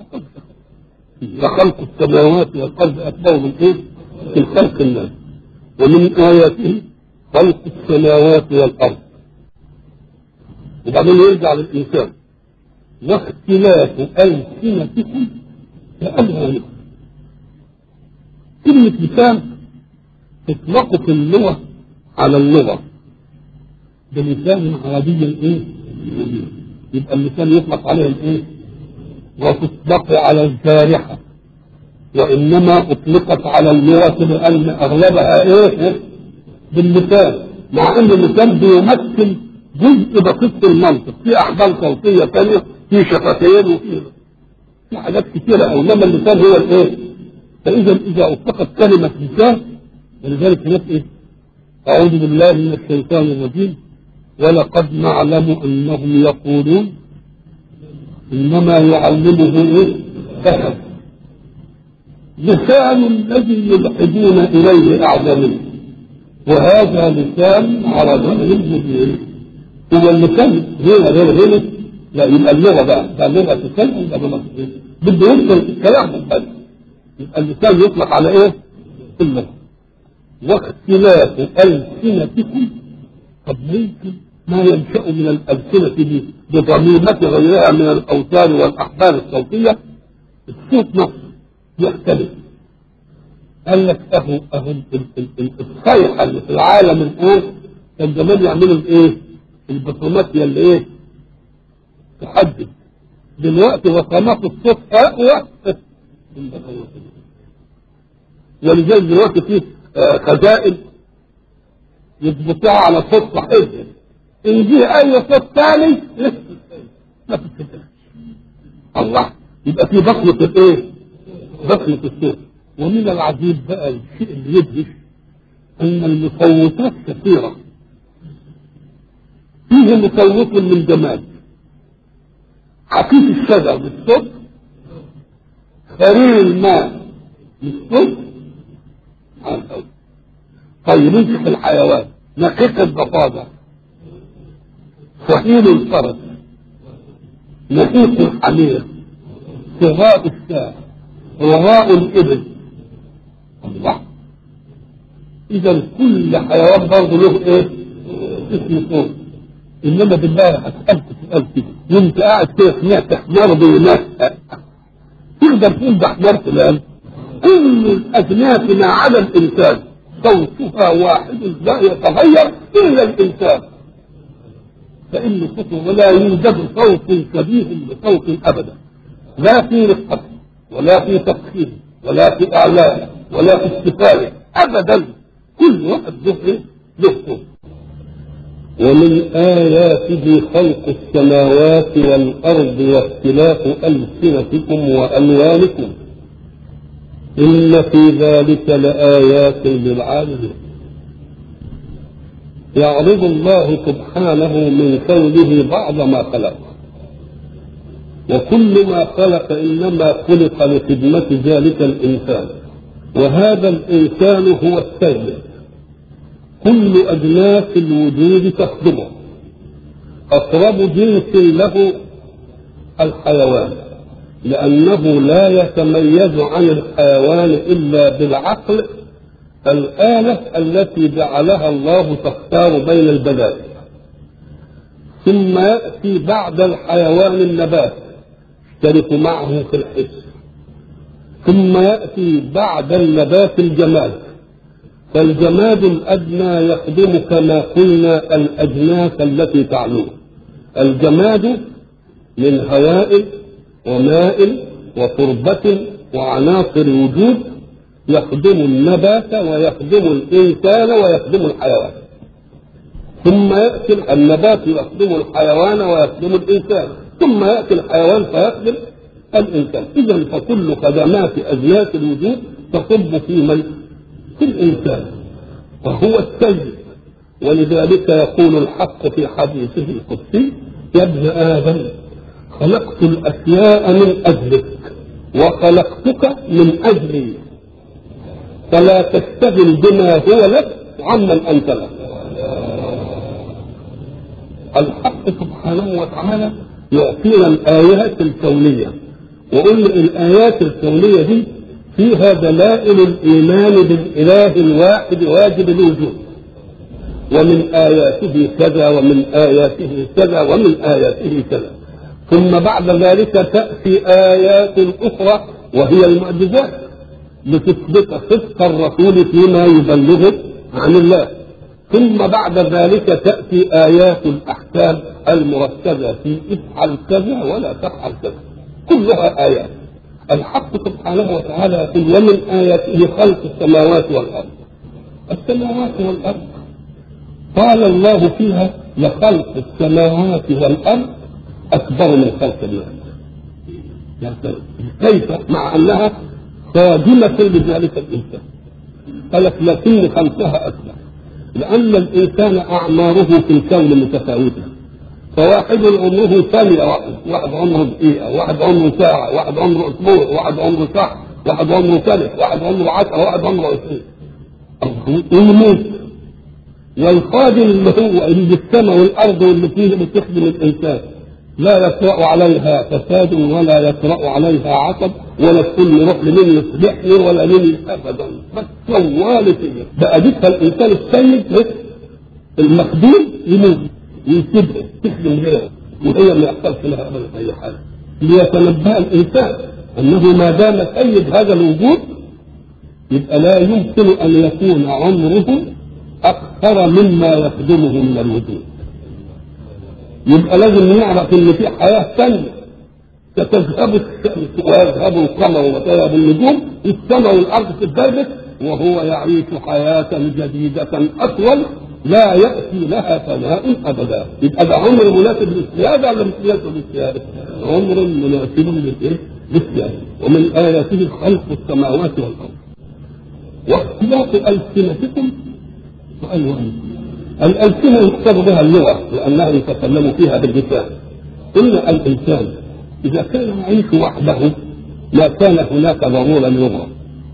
لخلق السماوات والارض اكبر من ايه؟ في خلق الناس ومن آياته خلق السماوات والأرض وبعدين يرجع للإنسان واختلاف ألسنتكم كألوانكم كلمة لسان تطلق في اللغة على اللغة بلسان عربي ايه؟ يبقى اللسان يطلق عليه الايه؟ وتطلق على الجارحة وإنما أطلقت على اللغة لأن أغلبها إيه؟ باللسان مع أن اللسان بيمثل جزء بسيط في المنطق في أحبال صوتية ثانية في شفتين وفي في حاجات كثيرة أو إنما اللسان هو الإيه؟ فإذا إذا أطلقت كلمة لسان ولذلك هناك إيه؟ أعوذ بالله من الشيطان الرجيم ولقد نعلم أنهم يقولون إنما يعلمه إيه؟ بشر لسان الذي يلحدون إليه أعظم وهذا لسان عربي مبين هو اللسان هنا غير هنا لا يبقى اللغة بقى ده لغة تتكلم يبقى لغة بده يوصل الكلام بس يبقى اللسان يطلق على إيه؟ اللغة واختلاف ألسنتكم طب ممكن ما ينشأ من الألسنة دي بضميمة غيرها من الأوتار والأحبال الصوتية الصوت نفسه يختلف قال لك اهو اهو ال- ال- ال- الصيحه اللي في العالم الان كان زمان يعملوا الايه؟ البصماتيا اللي ايه؟ تحدد دلوقتي بصمات الصوت اقوى من بصمات الصوت. ولذلك دلوقتي في آه، خزائن يضبطوها على صوت صحيح ان جه اي صوت ثاني ما تتفتحش الله يبقى في بصمة الايه؟ بصمة الصوت ومن العجيب بقى الشيء اللي يدهش ان المصوتات كثيرة فيه مصوت من جمال حقيقة الشجر بالصوت خرير الماء بالصوت على الأول طيب انت في الحيوان نقيق الضفادع صهيل الفرس نقيق الحمير صغاء الشاة رغاء الإبل الله إذا كل حيوان برضه له إيه؟ اسم صوت إنما بالله هسألك سؤال كده وأنت قاعد كده سمعت حمار بينات تقدر تقول ده حمار فلان كل الأجناس ما عدا الإنسان صوتها واحد لا يتغير إلا الإنسان فإن صوته ولا يوجد صوت شبيه بصوت أبدا لا في رقته ولا في تفخيمه ولا في إعلانه ولا في استفاده أبدا كل واحد له إيه؟ له صوت ومن آياته خلق السماوات والأرض واختلاف ألسنتكم وألوانكم إن في ذلك لآيات للعالمين يعرض الله سبحانه من كونه بعض ما خلق وكل ما خلق إنما خلق لخدمة ذلك الإنسان وهذا الإنسان هو السيد كل أجناس الوجود تخدمه أقرب جنس له الحيوان لأنه لا يتميز عن الحيوان إلا بالعقل الآلة التي جعلها الله تختار بين البدائل ثم يأتي بعد الحيوان النبات يشترك معه في الحس ثم يأتي بعد النبات الجماد فالجماد الأدنى يخدم كما قلنا الأجناس التي تعلوه الجماد من هواء وماء وتربة وعناصر وجود يخدم النبات ويخدم الإنسان ويخدم الحيوان ثم يأتي النبات يخدم الحيوان ويخدم الإنسان ثم يأتي الحيوان فيخدم الإنسان إذا فكل خدمات أجناس الوجود تصب في من؟ في الإنسان وهو السيد ولذلك يقول الحق في حديثه القدسي يا ابن آدم خلقت الأشياء من أجلك وخلقتك من أجلي فلا تشتغل بما هو لك عمن أنت له الحق سبحانه وتعالى يعطينا الآيات الكونية وقلنا الآيات الكونية دي فيها دلائل الإيمان بالإله الواحد واجب الوجود ومن آياته كذا ومن آياته كذا ومن آياته كذا ثم بعد ذلك تأتي آيات أخرى وهي المعجزات لتثبت صدق الرسول فيما يبلغه عن الله ثم بعد ذلك تأتي آيات الأحكام المركزة في افعل كذا ولا تفعل كذا كلها آيات الحق سبحانه وتعالى يقول ومن آياته خلق السماوات والأرض السماوات والأرض قال الله فيها لخلق السماوات والأرض أكبر من خلق الناس يعني كيف مع أنها خادمة لذلك الإنسان قالت لكن خلقها أكبر لأن الإنسان أعماره في الكون متفاوتة فواحد عمره ثانية واحد واحد عمره دقيقة واحد عمره ساعة واحد عمره أسبوع واحد عمره شهر واحد عمره سنة واحد عمره عشرة واحد عمره عشرين ويموت والقادم اللي هو اللي السماء والأرض واللي فيه بتخدم الإنسان لا يطرأ عليها فساد ولا يطرأ عليها عصب ولا الكل يروح لمين يصلحني ولا مين ابدا بس طوالة بقى جبتها الانسان السيد المخدوم يموت ويسيبها تخدم غيره وهي ما يحصلش لها ابدا اي حاجه ليتنبه الانسان انه ما دام سيد هذا الوجود يبقى لا يمكن ان يكون عمره اكثر مما يخدمه من الوجود يبقى لازم نعرف ان في حياه ثانيه ستذهب الشمس ويذهب القمر وتذهب النجوم السماء والارض تتدربك وهو يعيش حياه جديده اطول لا ياتي لها فناء ابدا يبقى ده عمر مناسب للسياده ولا مش مناسب للسياده؟ عمر مناسب للايه؟ للسياده ومن اياته خلق السماوات والارض واختلاف السنتكم والوانكم الألسنة يقصد بها اللغة لأنها يتكلم فيها باللسان إن الإنسان إذا كان يعيش وحده ما كان هناك ضرورة للغة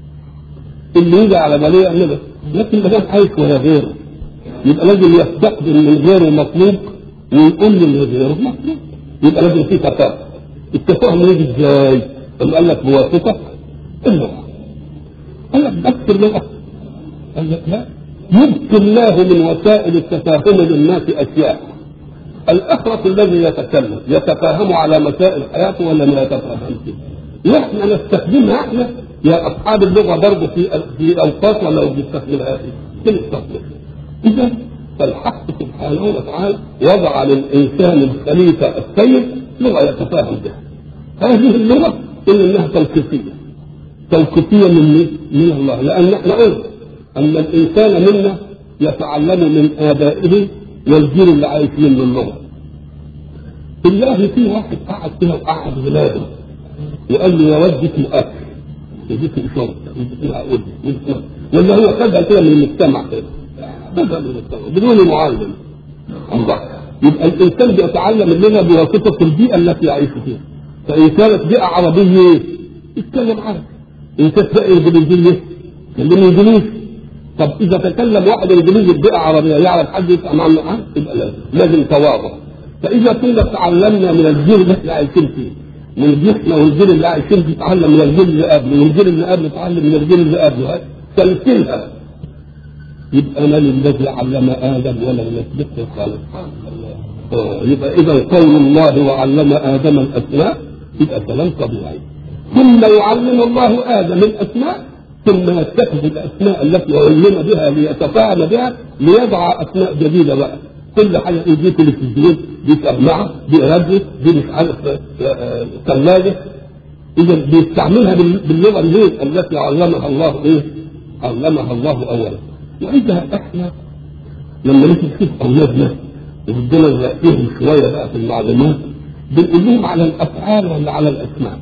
اللي يجي على باليه يعمله لكن ما دام عايش ولا غيره يبقى لازم يستقبل من غيره مطلوب ويقول من غيره مطلوب يبقى لازم في تفاهم التفاهم يجي ازاي؟ اللي قال لك بواسطة اللغة قال لك بس اللغة قال لك لا يبقي الله من وسائل التفاهم للناس اشياء الاخرس الذي يتكلم يتفاهم على مسائل حياته ولا ما يتفاهمش نحن نستخدمها احنا يا اصحاب اللغه برضه في في اوقات ولا بنستخدمها في بنستخدمها اذا فالحق سبحانه وتعالى وضع للانسان الخليفه السيد لغه يتفاهم بها هذه اللغه الا انها توقيفيه توقيفيه من من الله لان احنا قلنا أن الإنسان منا يتعلم من آبائه والجيل اللي عايشين من اللغة. بالله في واحد قعد كده وقعد ولاده وقال له يا ولد اسمه أكل يجيك شرطة يجيك ولا هو خدها كده من المجتمع كده خدها من المجتمع بدون معلم الله يبقى الإنسان بيتعلم مننا بواسطة البيئة التي يعيش فيها فإن كانت بيئة عربية يتكلم عربي إن كانت بيئة إنجليزية يتكلم إنجليزي طب اذا تكلم واحد انجليزي ببيئه عربيه يعرف حد يفهم عنه معاه يبقى لازم لازم تواضع فاذا كنا تعلمنا من الجيل اللي احنا عايشين فيه من جيلنا والجيل اللي عايشين فيه تعلم من الجيل اللي قبله والجيل اللي قبله تعلم من الجيل اللي قبله تلكينها يبقى من الذي علم ادم ولم يسبقه خالق يبقى اذا قول الله وعلم ادم الاسماء يبقى كلام طبيعي ثم يعلم الله ادم الاسماء ثم يتخذ الاسماء التي علم بها ليتفاعل بها ليضع اسماء جديده بقى كل حاجه دي تلفزيون دي سماعه دي راديو دي مش عارف ثلاجه اذا بيستعملها باللغه الايه التي علمها الله ايه؟ علمها الله اولا واذا احنا لما نيجي نشوف اولادنا وبدنا نلاقيهم شويه بقى في المعلومات بنقول لهم على الافعال ولا على الاسماء؟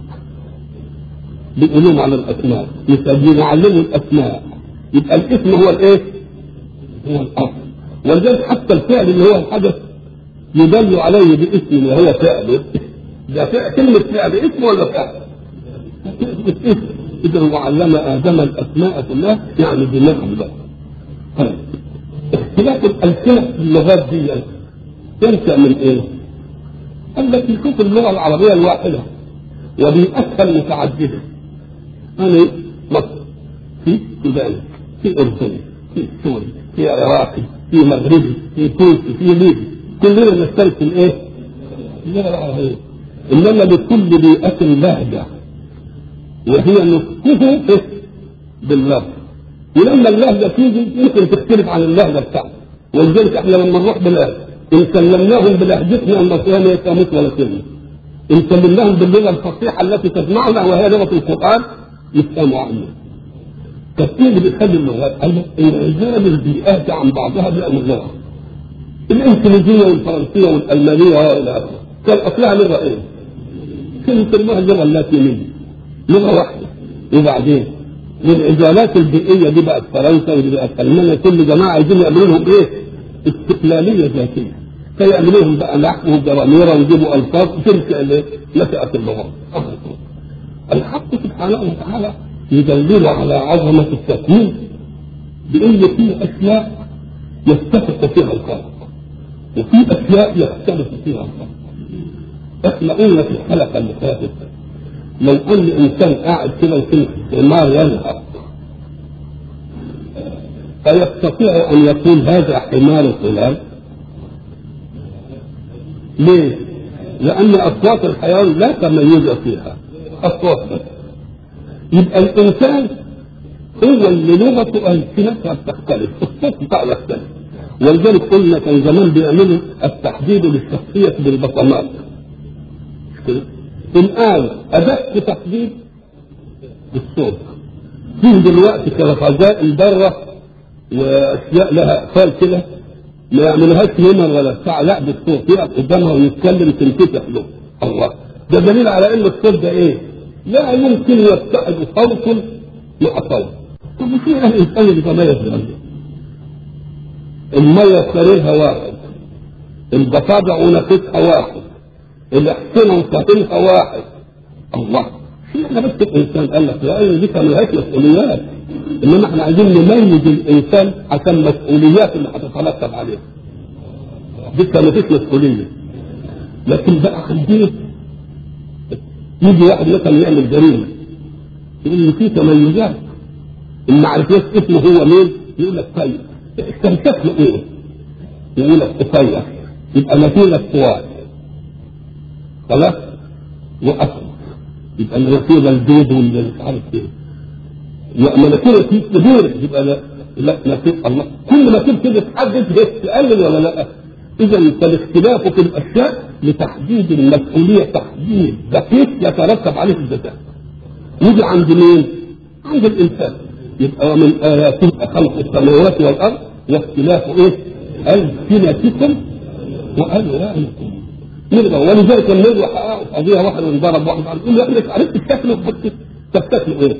بيقولون على الاسماء يبقى بيعلموا الاسماء يبقى الاسم هو الايه؟ هو الاصل ولذلك حتى الفعل اللي هو الحدث يدل عليه باسم وهو فعل ده فعل كلمة فعل اسم ولا فعل؟ اسم إذا هو علم آدم الأسماء كلها يعني بنعم بقى. اختلاف الألسنة في اللغات دي تنشأ من إيه؟ قال لك نشوف اللغة العربية الواحدة وبيئتها المتعددة أنا مصر في سودان في أردن في سوري في عراقي في مغربي في تونسي في ليبي كلنا نختلف في الإيه؟ اللغة العربية إنما لكل بيئة لهجة وهي نطقه باللفظ ولما اللهجة تيجي يمكن تختلف عن اللهجة بتاعته ولذلك احنا لما نروح بلاد إن كلمناهم بلهجتنا المصرية ما يفهموش ولا كلمة إن كلمناهم باللغة الفصيحة التي تسمعنا وهي لغة القرآن يفهموا عنه. كثير اللي بيخلي اللغات انعزال البيئات عن بعضها بأمر اللغة. الإنجليزية والفرنسية والألمانية وإلى آخره. كان أصلها لغة إيه؟ كانوا يسموها اللغة اللاتينية. لغة واحدة. وبعدين والانعزالات البيئية دي بقت فرنسا ودي بقت ألمانيا كل جماعة عايزين يعملوا لهم إيه؟ استقلالية ذاتية. فيعملوهم بقى لحم وجرانيرة ويجيبوا ألفاظ تلك نشأت اللغة. الحق سبحانه وتعالى يدلل على عظمة التكوين بأن في أشياء يتفق فيها الخلق وفي أشياء يختلف فيها الخلق. احنا قلنا في الحلقة اللي فاتت لو أن إنسان قاعد كده وفي النار يلهث فيستطيع أن يقول هذا حمار فلان ليه؟ لأن أصوات الحيوان لا تميز فيها أصوات بس يبقى الإنسان هو اللي لغته ألسنتها بتختلف الصوت بتاعه يختلف ولذلك قلنا كان زمان بيعملوا التحديد للشخصية بالبصمات الآن أدق تحديد بالصوت في دلوقتي كرفزاء البرة وأشياء لها أقفال كده ما يعملوهاش نمر ولا بتاع لا بالصوت يقف قدامها ويتكلم تنفتح له الله ده دليل على ان الصوت ده ايه؟ لا يمكن يتحد صوت مع صوت طب في اهل الانسان اللي يتميز بغيره المية سريرها واحد الضفادع ونفسها واحد الاحسنة وساكنها واحد الله في احنا بس الانسان قال لك لا دي كان ملهاش مسؤوليات انما احنا عايزين نميز الانسان عشان المسؤوليات اللي هتترتب عليه دي كان مفيش مسؤوليه لكن بقى عندنا يجي واحد مثلا يعمل جريمه يقول لي في تميزات ان ما عرفناش اسمه هو مين يقول لك طيب كان شكله ايه؟ يقول لك قصير يبقى نتيجه طوال خلاص واصل يبقى النتيجه البيض واللي مش عارف ايه مناخير كبيرة يبقى لا لا نتيجة الله كل ما كده تحدد تقلل ولا لا إذا فالاختلاف في الأشياء لتحديد المسؤولية تحديد دقيق يترتب عليه الذكاء يجي عند مين؟ عند الإنسان يبقى ومن آياته خلق السماوات والأرض واختلاف إيه؟ ألسنتكم وألوانكم يرضى ولذلك لما يرضى حققوا قضية واحد وانضرب واحد يقول له يا ابنك عرفت شكله طب شكله إيه؟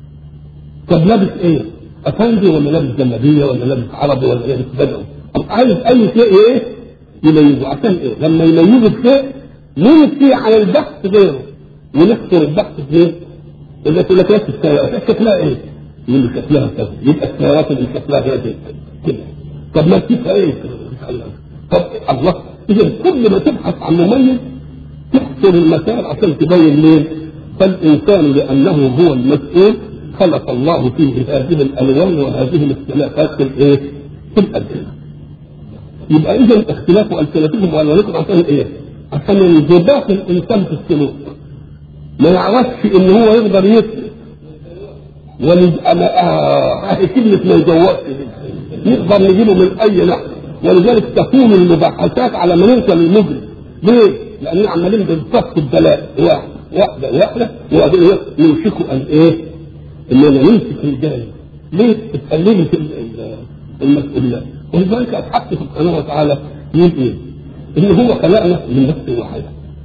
طب لابس ايه؟ افندي ولا لابس جلابيه ولا لابس عربي ولا لابس بدوي؟ عايز اي شيء ايه؟ يميزه عشان ايه؟ لما يميزه بشيء نمشي على البحث غيره ونحصر البحث في ايه؟ اللي تقول لك نفس السيارات شكلها ايه؟ يقول لي شكلها كذا يبقى السيارات اللي شكلها كذا كده طب ما تشوفها ايه؟ طب الله اذا كل ما تبحث عن مميز تحصر المسائل عشان تبين مين؟ فالانسان لانه هو المسؤول خلق الله فيه هذه الالوان وهذه الاختلافات في الايه؟ في الالسنه. يبقى اذا اختلاف السنتهم والوانكم عشان ايه؟ عشان انضباط الانسان في السلوك. ما يعرفش ان هو يقدر يسلك. ولد انا آه كلمه ما يجوزش نقدر نجيبه من اي ناحيه ولذلك تكون المباحثات على ما نوصل للمجرم. ليه؟ لان عمالين بنصف الدلائل واحده واحده واحده وبعدين يوشكوا ان ايه؟ اننا نمسك الجانب ليه تقللي في المسؤوليات ولذلك الحق سبحانه وتعالى يقول ايه؟ ان هو خلقنا من نفس واحده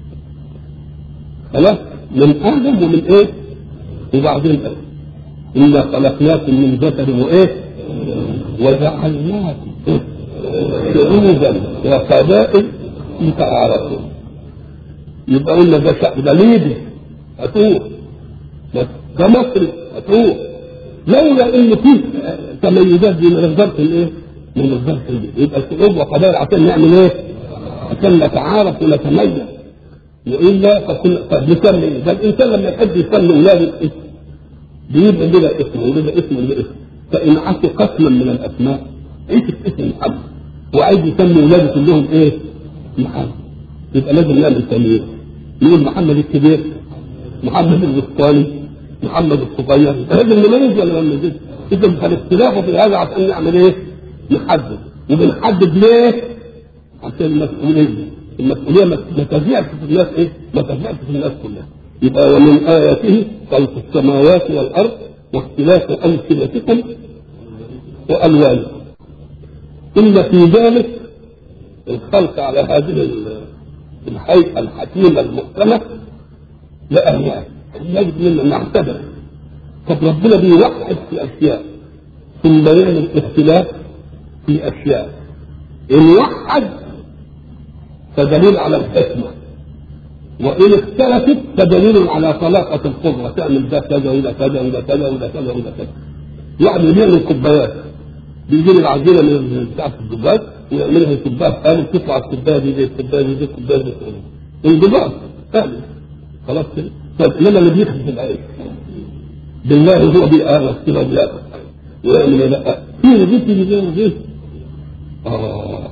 خلاص من ادم ومن ايه؟ وبعدين ايه؟ انا خلقناكم من ذكر وايه؟ وجعلناكم شعوبا وقبائل لتعارفوا يبقى قلنا ده شعب ده ليبي هتوه ده مصري هتروح لولا ان في تميزات دي ما نقدرش الايه؟ ما نقدرش يبقى الشعوب وقبائل عشان نعمل ايه؟ عشان نتعارف ونتميز والا فكنا طب نسمي ايه؟ ده الانسان لما يحب يسمي اولاده اسم بيبقى لنا اسم ولنا اسم ولنا اسم فان عطوا قسما من الاسماء ايش اسم محمد وعايز يسمي اولاده كلهم ايه؟ محمد يبقى لازم نعمل تمييز نقول محمد الكبير محمد الوسطاني محمد الصغير لازم نميز ولا ما نميزش؟ اذا فالاختلاف في هذا عشان نعمل ايه؟ نحدد وبنحدد ليه؟ عشان المسؤوليه المسؤوليه ما تزيعش في الناس ايه؟ ما تزيعش في الناس كلها يبقى ومن اياته خلق السماوات والارض واختلاف السنتكم والوانكم ان في ذلك الخلق على هذه الهيئه الحكيمه المحكمه لآيات يجب منا نعتبر طب ربنا بيوحد في اشياء ثم يعمل اختلاف في اشياء ان وحد فدليل على الحكمه وان اختلفت فدليل على طلاقه القدره تعمل ده كذا وده كذا وده كذا وده كذا وده كذا يعني بيعمل كوبايات بيجيب العجينه من بتاعه الزجاج ويعملها كوبايه قالب تطلع الكوبايه دي زي الكوبايه دي زي الكوبايه دي انضباط قالب خلاص كده طب انما اللي بيخدم العيش بالله هو بيقرص كده وبيقرص ويعمل لا في رزق اللي زي رزق اه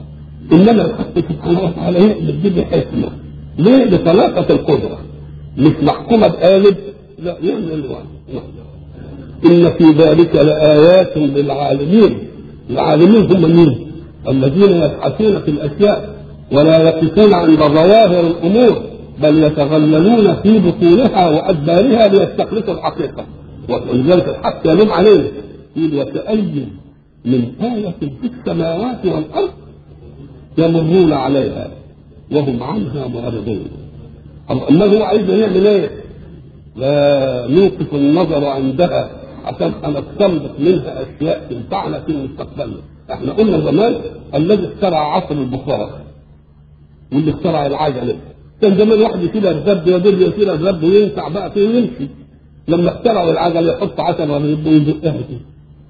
انما الحق سبحانه وتعالى يقدر به حكمه ليه؟ لطلاقه القدره مش محكومه بقالب لا يعمل الوعد ان في ذلك لايات للعالمين العالمين هم مين؟ الذين يبحثون في الاشياء ولا يقفون عند ظواهر الامور بل يتغللون في بطونها وادبارها ليستخلصوا الحقيقه ولذلك الحق يلوم علينا يقول وكأي من آية في السماوات والأرض يمرون عليها وهم عنها معرضون أما هو عايز يعمل ايه؟ لا نوقف النظر عندها عشان هنستنبط منها اشياء تنفعنا في مستقبلنا احنا قلنا زمان الذي اخترع عصر البخار واللي اخترع العجله كان زمان واحد يشيل الرب يدل يشيل الرب وينفع بقى فيه ويمشي لما اخترعوا العجله يحط عسل ويزقها فيه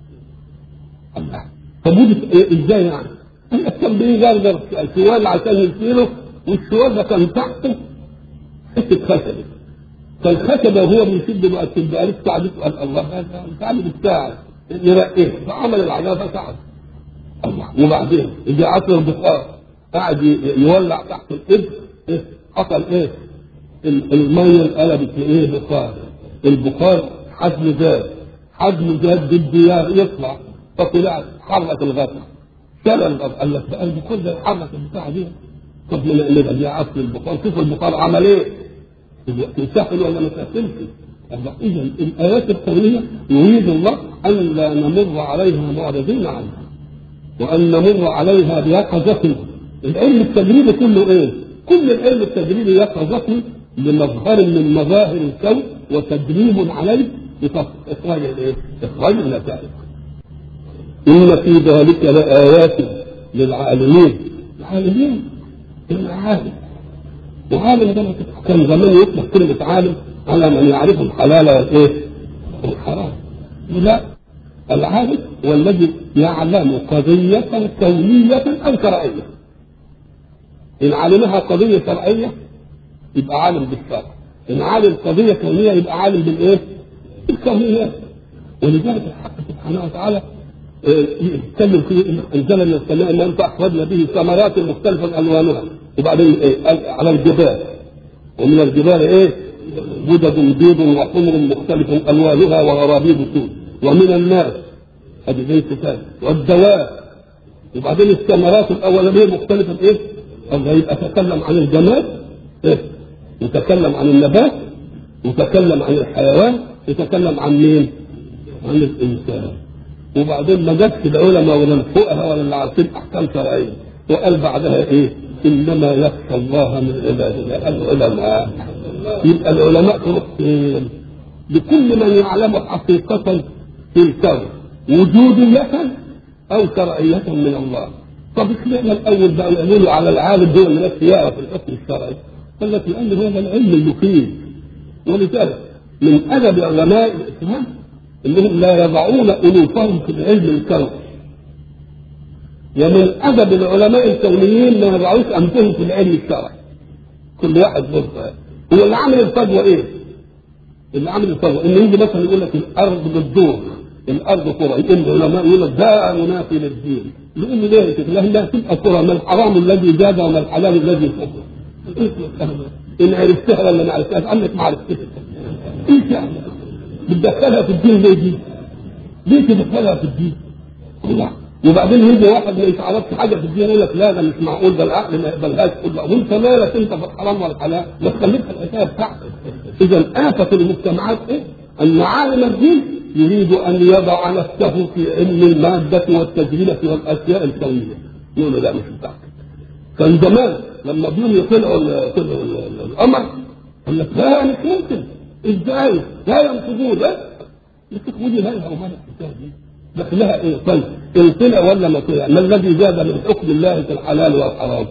الله طب ودي ازاي يعني؟ قال لك كان بيجرجر السوال عشان يشيله والسوال ده كان تحته حته خشبه فالخشبه وهو بيشد بقى تبقى لسه قاعد قال الله هذا تعالى بتاعك يرقيه فعمل العجله فساعد الله وبعدين يجي عصر البخار قاعد يولع تحت الابر إيه؟ حصل ايه؟ الميه انقلبت لايه؟ بخار البخار حجم زاد حجم زاد بده يطلع فطلع حرك الغطا شال الغطا قال لك بقى البخار ده يحرك البتاع دي طب ما نعملها دي عصر البخار شوف البخار عمل ايه؟ يسهل ولا ما يسهلش؟ اذا الايات الكونيه يريد الله ان لا نمر عليها معرضين عنها وان نمر عليها بيقظه العلم التجريبي كله ايه؟ كل العلم التجريبي يقظه لمظهر من مظاهر الكون وتدريب عليه بإخراج الايه؟ إخراج النتائج. إن في ذلك لآيات للعالمين العالمين العالم وعالم ده كان زمان يطلق كلمة عالم على من يعرف الحلال والايه؟ والحرام. لا العالم هو الذي يعلم قضية كونية أو شرعية. إن علمها قضية شرعية يبقى عالم بالشرع. إن عالم قضية كونية يبقى عالم بالإيه؟ بالكونيات. ولذلك الحق سبحانه وتعالى يتكلم في انزل من السماء ما انت اخرجنا به ثمرات مختلفه الوانها وبعدين ايه قال على الجبال ومن الجبال ايه جدد بيض وحمر مختلف الوانها وغرابيب سود ومن الناس ادي زي الكتاب والدواب وبعدين الثمرات الاولانيه مختلفه ايه؟ الله يبقى تكلم عن الجماد ايه؟ يتكلم عن النبات يتكلم عن الحيوان يتكلم عن مين؟ عن الانسان وبعدين ما جاتش العلماء ولا الفقهاء ولا اللي عارفين احكام شرعيه وقال بعدها ايه؟ انما يخشى الله من عباده العلماء يبقى العلماء تروح فين؟ لكل من يعلم حقيقة في الكون وجودية أو شرعية من الله. طب اشمعنى الأول بقى يقولوا على العالم هو اللي بس يعرف الحكم الشرعي؟ قال لك لأن هذا العلم المفيد ولذلك من أدب علماء الإسلام انهم لا يضعون الوفهم في العلم الكوني ومن ادب العلماء الكونيين ما يضعوش انفسهم في العلم الشرعي كل واحد له هو اللي عامل الفجوه ايه؟ اللي عامل الفجوه ان يجي مثلا يقول لك الارض بتدور الارض كره يقوم العلماء يقول لك ده منافي للدين يقول ليه كده؟ لان لا تبقى كره ما الحرام الذي زاد وما الحلال الذي فوق ان عرفتها ولا ما عرفتهاش عنك ما عرفتها ايش يعني؟ بتدخلها في الدين ليه دي؟ ليه تدخلها في الدين؟ الله وبعدين يجي واحد ما يتعرفش حاجه في الدين يقول لك لا ده مش معقول ده العقل ما يقبلهاش تقول له وانت مالك انت في الحرام والحلال ما تخليك في الحكايه بتاعتك اذا آفة المجتمعات ايه؟ ان عالم الدين يريد ان يضع نفسه في علم الماده والتجربه والاشياء الكونيه يقول له لا مش بتاعتك كان زمان لما بيوم طلعوا طلعوا القمر قال لك لا مش ممكن ازاي؟ لا ينقذون لا تخرجي مالها ومال الحكايه دي بس لها ايه طيب ان طلع ولا ما طلع ما الذي زاد من حكم الله في الحلال والحرام؟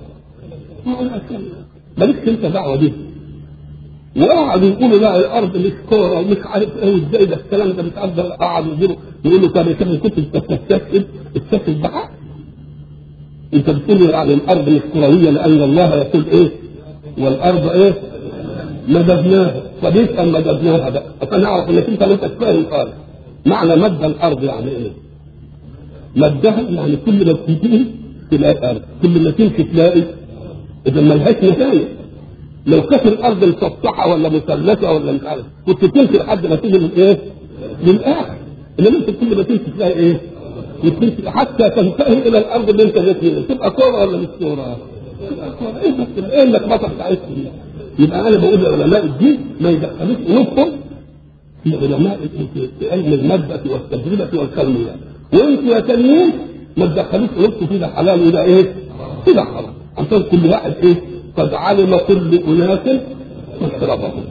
مالكش انت دعوه بيه وقعدوا يقولوا لا الارض مش كوره ومش عارف ايه وازاي ده الكلام ده مش عارف قعدوا يجيبوا يقولوا طب يا كابتن كنت بتستكشف استكشف بقى انت بتقول يعني الارض مش كرويه لان الله يقول ايه والارض ايه مددناها طب يفهم مددناها بقى عشان نعرف انك انت لسه فاهم خالص معنى مد الارض يعني ايه؟ مدها يعني كل ما بتنتهي تلاقي ارض كل ما تمشي تلاقي اذا ملهاش نهايه لو كانت الارض مسطحه ولا مثلثه ولا مش عارف كنت تمشي لحد ما تيجي للايه؟ للاخر انما انت كل ما تمشي تلاقي ايه؟ وتمشي حتى تنتهي الى الارض اللي انت جيت منها تبقى كوره ولا مش كوره؟ تبقى كوره ايه بس ايه انك بطل عايز يبقى انا بقول لعلماء الدين ما يدخلوش قلوبهم في علماء في علم المادة والتجربة والكلميات وانتوا يا تانيين ما تدخلوش قلوبكم في ده حلال وده ايه؟ كده حرام عشان كل واحد ايه؟ قد علم كل اناس مشربهم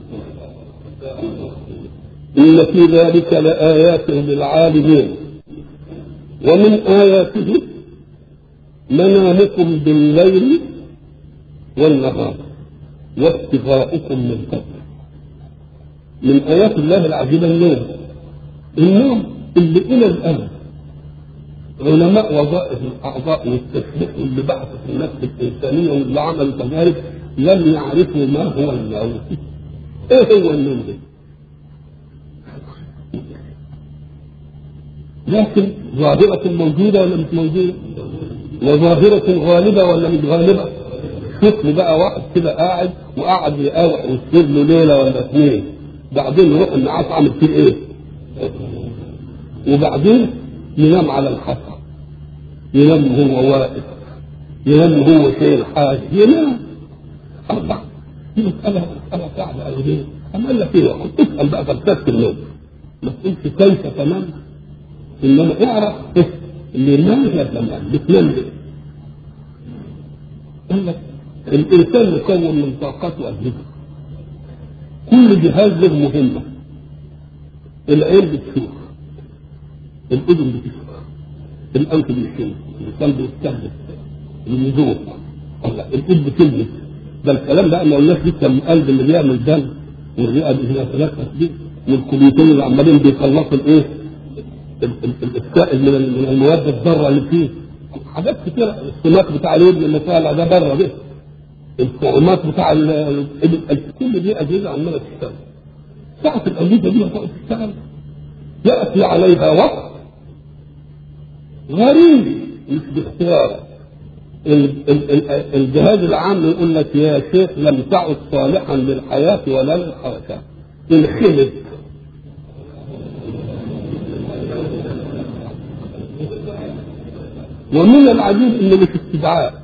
ان في ذلك لآيات للعالمين ومن آياته منامكم بالليل والنهار وابتغاؤكم من فضله من آيات الله العجيبة النوم النوم اللي إلى الآن علماء وظائف الأعضاء والتشريح اللي بحثوا في النفس الإنسانية واللي عملوا تجارب لم يعرفوا ما هو النوم إيه هو النوم ده؟ لكن ظاهرة موجودة ولا مش موجودة؟ وظاهرة غالبة ولا مش غالبة؟ شوف لي بقى واحد كده قاعد وقعد يقاوح ويصير له ليلة ولا اثنين بعدين يروح النعاس عامل فيه ايه؟ وبعدين ينام على الحصى ينام هو واقف ينام هو شايل حاجه ينام اربع دي مساله مساله صعبه قوي ليه؟ اما قال لك ايه؟ اسال بقى فلسفه النوم ما تقولش كيف تنام انما اعرف إيه؟ اللي ينام هي تنام بتنام ليه؟ قال لك الانسان مكون من طاقات واجهزه كل جهاز له مهمة العين بتشوف الأذن بتشوف الأنف بيشوف القلب بيستهدف الوضوء الله الإيد بتلبس ده الكلام بقى ما قلناش لسه القلب اللي بيعمل دم والرئه بيتنفس دي والكليتين اللي عمالين بيخلصوا الايه؟ السائل من المواد الضاره اللي فيه حاجات كتيره السماك بتاع الودن اللي طالع ده بره ده الطعومات بتاع كل دي اجهزه عماله تشتغل ساعه الاجهزه دي هتقعد تشتغل ياتي عليها وقت غريب مش باختيار الجهاز العام يقول لك يا شيخ لم تعد صالحا للحياه ولا للحركه انخلد ومن العجيب ان مش استدعاء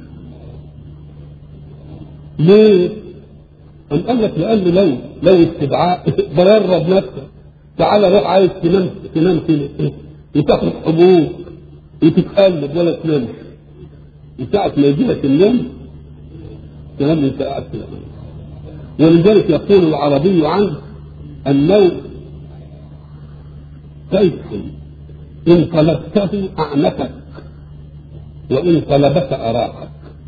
ليه؟ أم قال لك لأنه لو لو استدعاء بيرب نفسك تعالى روح عايز تنام تنام كده وتاخد حبوب وتتقلب ولا تنام وساعة ما يجي لك النوم تنام وانت قاعد كده ولذلك يقول العربي عنه النوم سيف إن طلبته أعنتك وإن طلبك أراقك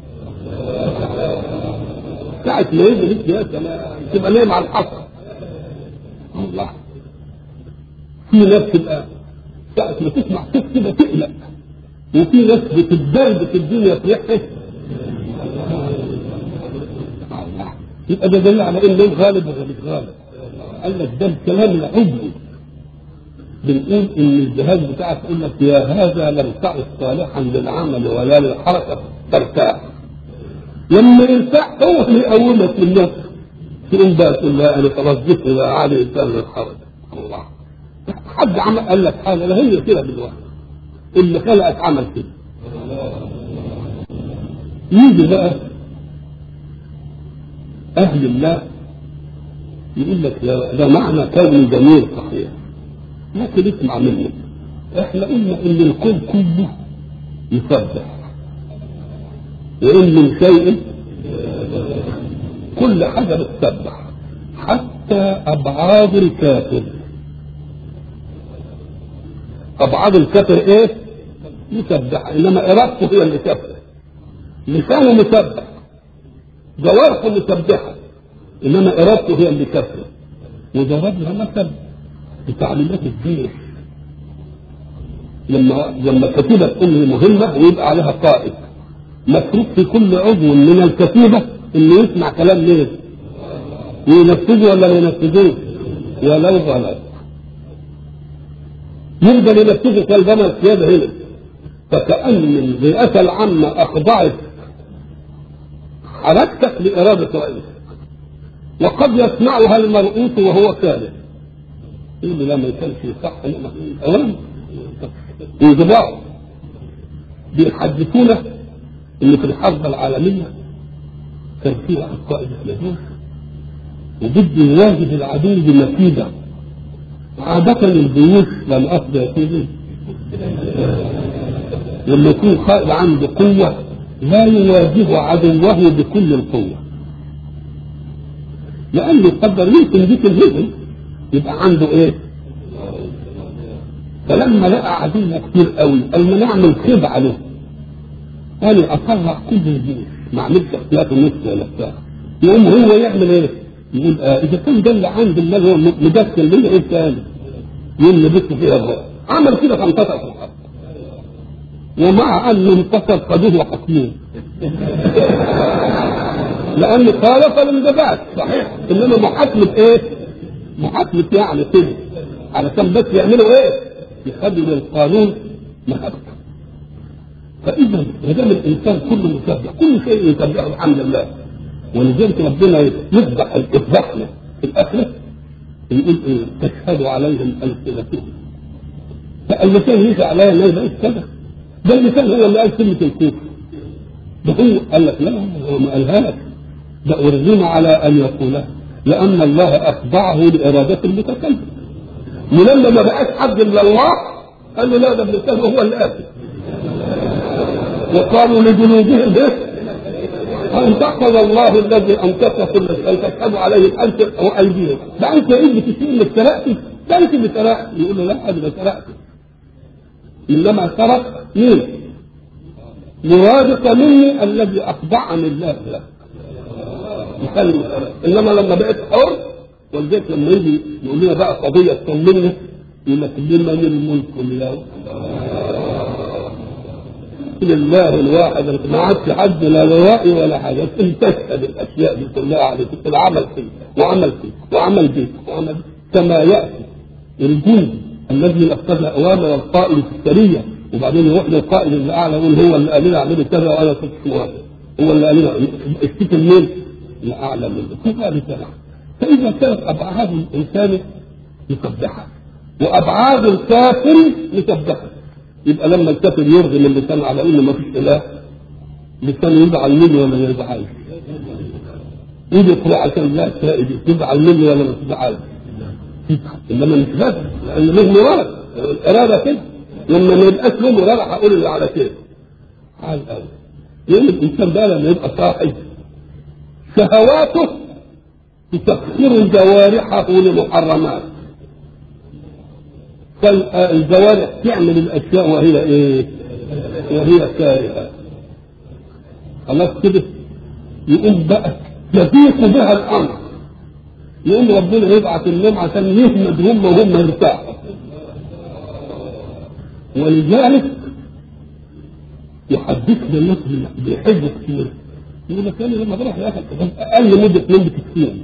ساعة ما يجي يا سلام تبقى نايم على الحصى الله في ناس تبقى ساعة ما تسمع صوت كده تقلق وفي ناس بتتدرب في الدنيا في ريحته الله يبقى ده دليل على ان النوم غالب ولا مش غالب قال لك ده الكلام العضوي بنقول ان الجهاز بتاعك يقول لك يا هذا لم تعد صالحا للعمل ولا للحركه ترتاح لما يرتاح هو اللي يقومك من نفسه تقوم بقى تقول لا انا خلاص جيت الى عالي انسان للحركه الله حد عمل قال لك حاجه لا هي كده بالواحد اللي خلقك عمل كده يجي بقى اهل الله يقول لك يا ده معنى كون جميل صحيح لكن اسمع مني احنا قلنا ان الكون كله يسبح وان من شيء كل حاجه بتسبح حتى ابعاد الكافر ابعاد الكافر ايه؟ يسبح انما ارادته هي اللي كافر لسانه مسبح جوارحه مسبحه انما ارادته هي اللي كافر وضربنا مثل بتعليمات الدين لما لما كتيبة تكون مهمة ويبقى عليها قائد متروك في كل عضو من الكتيبة انه يسمع كلام ليه وينفذه ولا ما ينفذوش ولو غلط يقدر ينفذه كالجمل السيادة هنا فكأن الرئاسة العامة أخضعت حركتك لإرادة رئيسك وقد يسمعها المرؤوس وهو كاره يقول لا ما كانش صح أولا انضباط بيحدثونا ان في الحرب العالميه كان في واحد قائد اسمه وبده يواجه العدو بمكيده عادة الجيوش لم أفضل يا سيدي لما يكون قائد عنده قوة لا يواجه عدوه بكل القوة لأنه قدر يمكن ديك الهزم يبقى عنده إيه؟ فلما لقى عدو كتير قوي قال ما نعمل خدعة له قال أطلع كل الجيوش ما عملش احتياط النص ولا بتاع يقوم هو يعمل ايه؟ يقول آه اذا كان ده اللي عند الله هو مدخل لنا ايه تاني؟ يقوم لبس فيها الرأي عمل كده فانتصر في الحرب ومع انه انتصر خدوه وحكموه لان خالف الانضباط صحيح انما محاكمه ايه؟ محاكمه يعني كده علشان بس يعملوا ايه؟ يخلوا للقانون محاكمه فاذا ما دام الانسان كله مسبح كل شيء يسبحه الحمد لله ولذلك ربنا يذبح يذبحنا في الاخره يقول ايه تشهد عليهم السنتهم فاللسان ليس عليها لا يبقى كذا ده اللسان هو اللي قال كلمه الكفر ده هو قال لك لا هو ما قالهاش ده أرغم على أن يقولها لأن الله أخضعه لإرادة المتكلم ولما ما بقاش حد إلا الله قال له لا ده اللسان هو اللي قال وقالوا لجنودهم ايه؟ أن تحفظ الله الذي أنطق كل شيء تشهد عليه أنت وأيديهم ده أنت إيه اللي تشيل اللي سرقت ده أنت اللي سرقت يقول له لا أنا ما سرقت إنما سرق مين؟ مرادك مني الذي أخضعني الله له إنما لما بقيت حر ولذلك لما يجي يقول لنا بقى قضية تطمنا يقول لك لمن الملك اليوم لله الواحد ما عادش حد لا لوائي ولا حاجه تشهد الاشياء دي كلها عليك كده عمل فيه وعمل فيه وعمل فيه وعمل كما ياتي الجند الذي نفذ اوامر القائد في السريه وبعدين يروح للقائد اللي اعلى يقول هو اللي قال لنا اعملوا كذا وانا كنت موافق هو اللي قال لنا اشتكي منين؟ لا اعلم منه كيف رساله فاذا كانت ابعاد الانسان مسبحه وابعاد الكافر مسبحه يبقى لما الكافر يرغم اللسان على انه ما فيش اله لسانه يزعل مني ولا ما يزعلش يجي يقرا عشان لا سائد تزعل مني ولا ما تزعلش انما مش بس لان له مراد الاراده كده لما ما يبقاش له مراد هقول اللي على كده على الاول يوم الانسان بقى لما يبقى صاحي شهواته تسخر جوارحه لمحرمات فالجوارح تعمل الاشياء وهي ايه؟ وهي كارهه خلاص كده يقوم بقى يضيق بها الامر يقوم ربنا يبعث النوم عشان يهمد هم وهم يرتاحوا ولذلك يحدثنا الناس اللي بيحبوا كتير يقول لك انا لما بروح يا اخي اقل مده نوم بتكفيني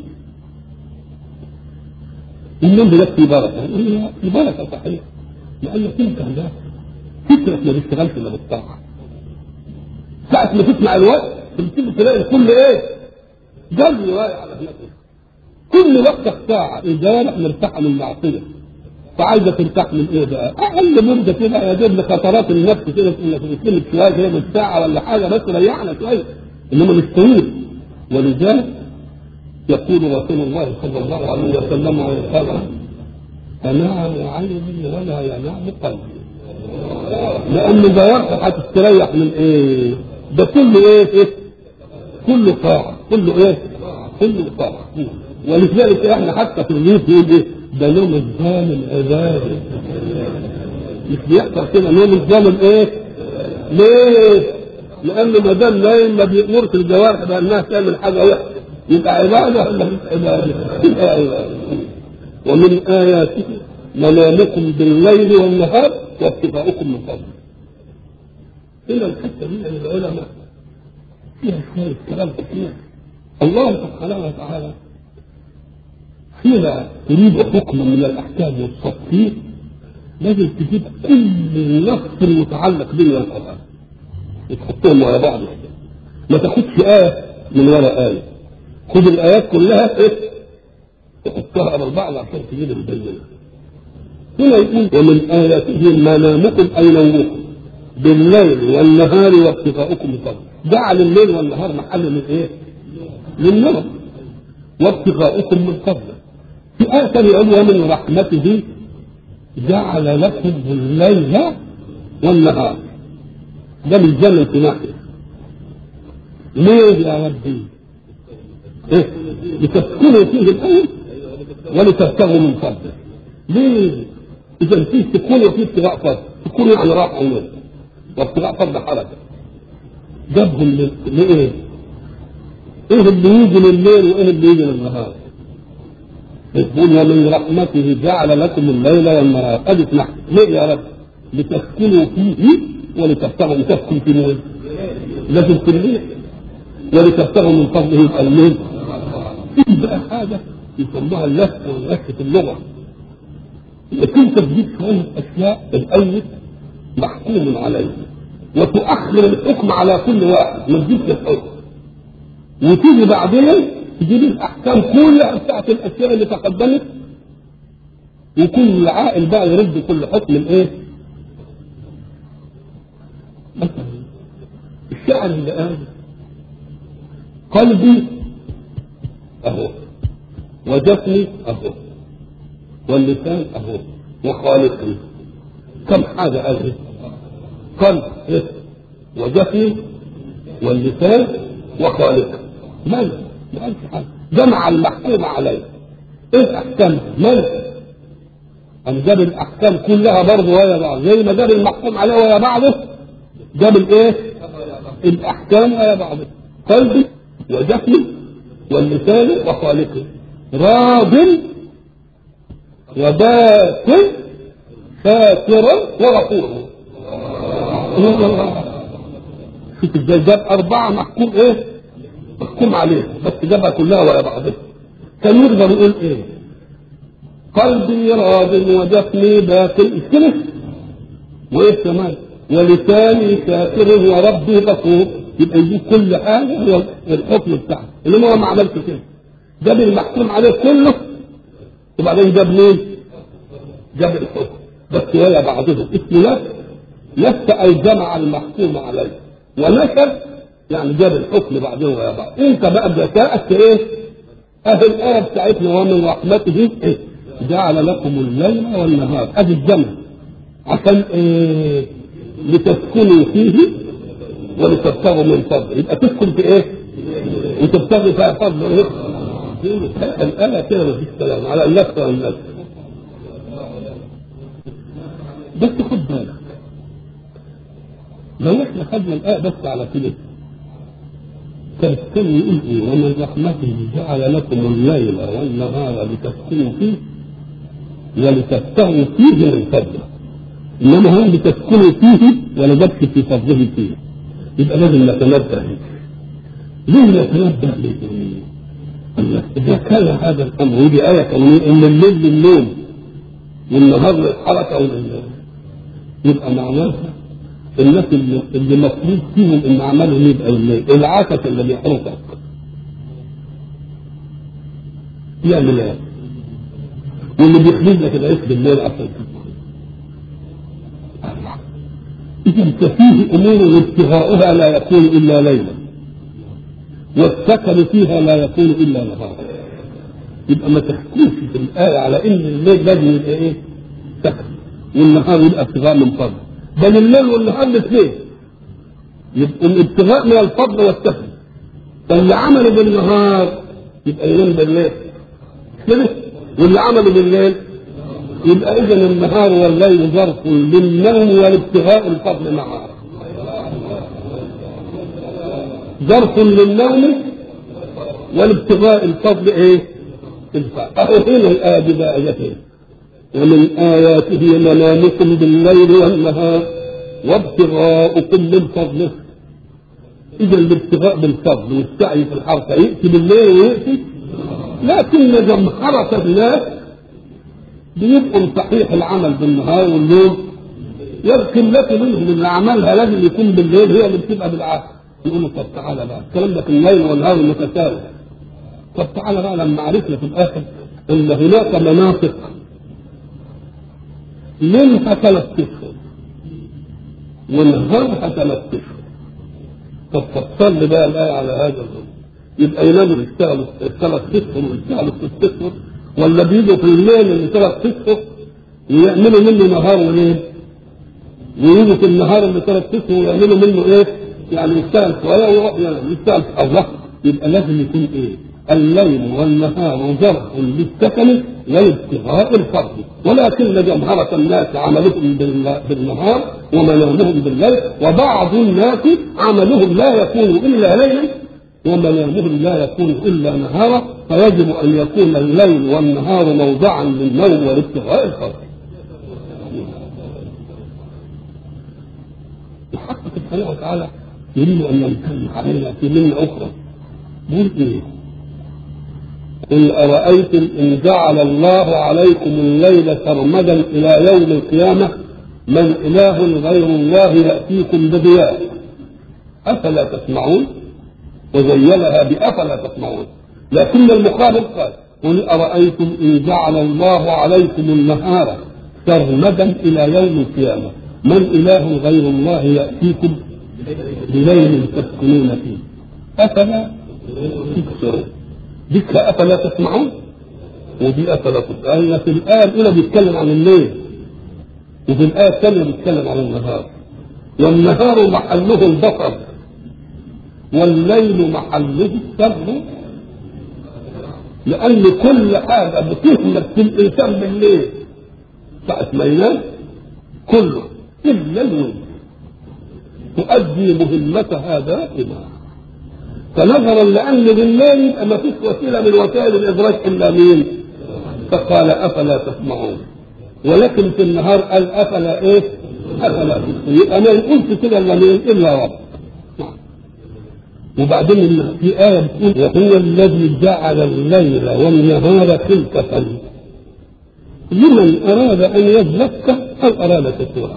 النوم ده فيه بركه في بركه صحيح لانك انت ده فكرك ما بيشتغلش الا بالطاعه ساعة ما تسمع الوقت تبتدي تلاقي الكل ايه؟ جري رايح على نفسه كل وقتك ساعة الجوارح مرتاحة من المعصية فعايزة ترتاح من ايه بقى؟ أقل مدة كده يا دوب لخطرات النفس كده انك بتتكلم شوية كده بالساعة ولا حاجة بس ريحنا شوية إنما مش طويل ولذلك يقول رسول الله صلى الله عليه وسلم ويقال تنام عيني ولا ينام قلبي لأن جوارحه هتستريح من إيه؟ ده كله إيه؟ إيه؟ كله طاعة كله إيه؟ كله طاعة ولذلك إحنا حتى في الريف يقول إيه؟ ده نوم الظالم عبادة مش بيحصل كده نوم الظالم إيه؟ ليه؟ لأنه ما دام نايم ما بيأمرش الجوارح بأنها تعمل حاجة وحشة يبقى عبادة ولا مش عبادة؟ يبقى عبادة ومن آياته منامكم بالليل والنهار واتباعكم من فضله. إلى الحتة دي من العلماء فيها شوية كلام كثير. الله سبحانه وتعالى حين يريد حكما من الأحكام والتفصيل لازم تجيب كل النص المتعلق به القرآن وتحطهم ورا بعض ما تاخدش آية من ورا آية خد الآيات كلها إيه تحطها ورا بعض عشان تجيب البينة هنا يقول ومن آياته منامكم أي نومكم بالليل والنهار وابتغاؤكم من فضله جعل الليل والنهار محل من إيه؟ للنوم وابتغاؤكم من فضله في آية ثانية يقول ومن رحمته جعل لكم الليل والنهار ده بالجنة في ناحية ليه يا ربي؟ إيه؟ لتسكنوا فيه الأول ولتبتغوا من فضله ليه؟ إذا فيه سكون وفيه ابتغاء فضل سكون يعني راحة ونوم وابتغاء فضل حركة جابهم ل- لإيه؟ إيه اللي يجي لليل وإيه اللي يجي للنهار؟ يقول ومن رحمته جعل لكم الليل والنهار ادي نحن ليه يا رب لتسكنوا فيه ولتبتغوا تسكن في نور لازم في الليل ولتبتغوا من فضله يبقى الليل في بقى حاجه يسموها اللف واللف في اللغه انك انت تجيب شويه اشياء الاول محكوم عليه وتؤخر الحكم على كل واحد ما تجيبش الحكم وتيجي بعدين تجيب الاحكام كلها بتاعت الاشياء اللي تقدمت وكل عاقل بقى يرد كل حكم الايه؟ مثلا الشاعر اللي قال قلبي اهو وجفني اهو واللسان اهو وخالقي كم حاجه قال إيه؟ قلب إيه؟ وجفني واللسان وخالقي من ما قالش حاجه جمع المحكوم عليه ايه احكام من أم جاب الأحكام كلها برضه ويا بعض زي ما جاب المحكوم عليه ويا بعضه جاب الإيه؟ الأحكام ويا بعضه قلبي وجفني واللسان وخالقي راض وباكر شاكرا وغفورا شوف ازاي جاب أربعة محكوم إيه؟ محكوم عليه بس جابها كلها ويا بعضها كان يقدر يقول إيه؟ قلبي راض وجفني باكر كده وايه كمان ولساني شاكر وربي غفور يبقى يجيب كل حاجه هو الحكم بتاعه انما هو ما عملش كده جاب المحكوم عليه كله وبعدين جاب مين؟ جاب الحكم بس ويا بعضهم اسمه نفس نفس اي جمع المحكوم عليه ونشر يعني جاب الحكم بعدين ويا بعض انت بقى بذكائك ايه؟ اهل الايه بتاعتنا ومن رحمته ايه؟ جعل لكم الليل والنهار ادي الجمع عشان ايه لتسكنوا فيه ولتبتغوا من فضله يبقى تسكن في ايه وتبتغي فيها فضل ايه الآية كده مفيش كلام على النفس والنفس بس خد بالك لو احنا خدنا الآية بس على كده كان الثاني يقول ايه ومن رحمته جعل لكم الليل والنهار لتسكنوا فيه ولتبتغوا فيه من فضله انما هم لتسكنوا فيه ولا جبت في فضله فيه يبقى لازم نتنبه ليه نتنبه ليه؟ إذا كان هذا الأمر ودي آية كونية إن الليل للنوم والنهار للحركة ولل يبقى معناها الناس اللي, اللي مفروض فيهم إن عملهم يبقى الليل العسس اللي بيحرقك يعمل إيه؟ واللي بيخرج لك العيش بالليل عشان تدخل إذا ففيه أمور ابتغاؤها لا يكون إلا ليلا والسكن فيها لا يكون إلا نهارا يبقى ما تحكوش في الآية على إن الليل لازم يبقى إيه؟ سكن والنهار يبقى ابتغاء من فضل بل الليل والنهار الاثنين يبقى الابتغاء من الفضل والسكن فاللي عمله بالنهار يبقى ينام بالليل كده واللي عمله بالليل يبقى اذا النهار والليل ظرف للنوم والابتغاء الفضل معا ظرف للنوم والابتغاء الفضل ايه؟ الفضل اهو هنا الايه دي بقى ايتين ومن اياته منامكم بالليل والنهار وابتغاؤكم من فضله اذا الابتغاء بالفضل والسعي في الحركه ياتي بالليل وياتي لكن جمهرة الناس بيبقوا صحيح العمل بالنهار والليل يمكن لك منهم اللي عملها لازم يكون بالليل هي اللي بتبقى بالعكس يقولوا طب تعالى بقى الكلام ده في الليل والنهار متساوي طب تعالى بقى لما عرفنا في الاخر ان هناك مناطق منها ثلاث اشهر ونهارها ثلاث اشهر طب فصل بقى الايه على هذا الامر يبقى يناموا يشتغلوا ثلاث اشهر ويشتغلوا ست اشهر ولا بيجوا في الليل اللي ثلاث اشهر ويعملوا منه نهار وليل ويجوا في النهار اللي ثلاث اشهر ويعملوا منه ايه؟ يعني يشتغل شويه ويروح يعني يشتغل الله يبقى لازم يكون ايه؟ الليل والنهار ظرف للسكن والابتغاء الفرد ولكن جمهرة الناس عملهم بالنهار ومنامهم بالليل وبعض الناس عملهم لا يكون الا ليلا ومنامهم لا يكون الا نهارا فيجب ان يكون الليل والنهار موضعا للنوم والابتغاء الفرد الحق سبحانه وتعالى يريد ان يمتن علينا في منه اخرى يقول ايه؟ قل أرأيتم إن جعل الله عليكم الليل سرمدا إلى يوم القيامة من إله غير الله يأتيكم بضياء أفلا تسمعون وزينها بأفلا تسمعون لكن المخالف قال قل أرأيتم إن جعل الله عليكم النهار سرمدا إلى يوم القيامة من إله غير الله يأتيكم بليل تسكنون فيه أفلا تبصرون ذكر أفلا تسمعون ودي أفلا تسمعون في الآية الأولى بيتكلم عن الليل وفي الآية الثانية بيتكلم عن النهار والنهار محله البصر والليل محله السر لأن كل حاجة بتهمك في الإنسان بالليل ساعة ما ينام كله إلا الويل تؤدي مهمتها دائما فنظرا لان بالليل يبقى ما فيش وسيله من وسائل الادراك الا مين؟ فقال افلا تسمعون ولكن في النهار قال افلا ايه؟ افلا تسمعون يبقى ما يقولش كده الا مين؟ الا رب وبعدين في آية بتقول وهو الذي جعل الليل والنهار خلفة لمن أراد أن يذكر أو أراد شكورا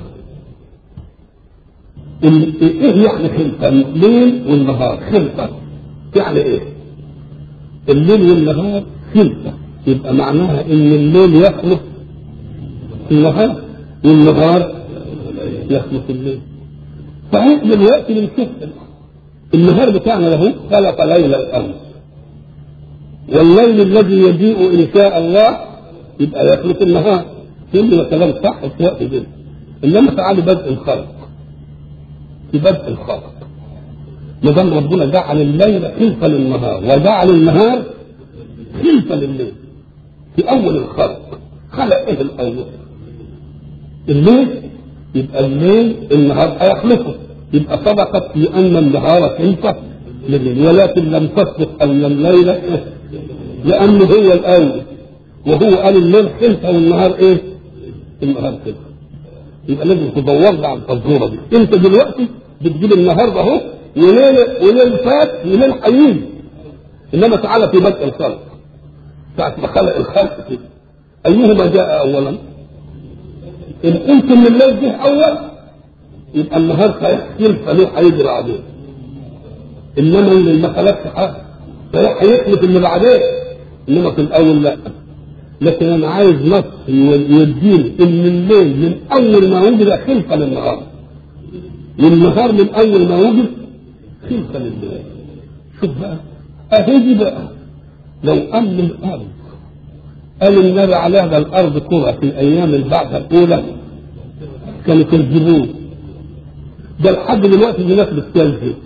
ايه يعني خلفة الليل والنهار خلفة يعني ايه الليل والنهار خلفة يبقى معناها ان الليل يخلف النهار والنهار يخلف الليل فاحنا دلوقتي بنشوف النهار بتاعنا له خلق ليل الامس والليل الذي يجيء ان شاء الله يبقى يخلق النهار كل كلام صح في وقت ده انما تعالوا بدء الخلق في بدء الخلق ما دام ربنا جعل الليل خلفة للنهار وجعل النهار خلفة لليل في أول الخلق خلق إيه الأول؟ الليل يبقى الليل النهار هيخلفه يبقى سبقت في أن النهار خلفة لليل ولكن لم تسبق أن الليل إيه؟ لأنه هو الأول وهو قال الليل خلفة والنهار إيه؟ النهار خلفة يبقى لازم تدور على الفزوره دي انت دلوقتي بتجيب النهارده اهو وليل وليل فات وليل هيجي انما تعالى في بدء الخلق ساعة ما خلق الخلق كده ايهما جاء اولا؟ ان قلت ان الليل جه اول يبقى النهار هيختلف فليه هيجري عليه انما اللي ما خلقش حاجه هيخلف اللي بعدين انما في الاول لا لكن انا عايز نص يديني ان الليل من اول ما وجد خلفه للنهار والنهار من اول ما وجد خلفه لليل شوف بقى اهدي بقى لو ان الارض قال النبي على هذا الارض كره في الايام البعثه الاولى كانوا يكذبوه ده لحد دلوقتي الناس بتكذب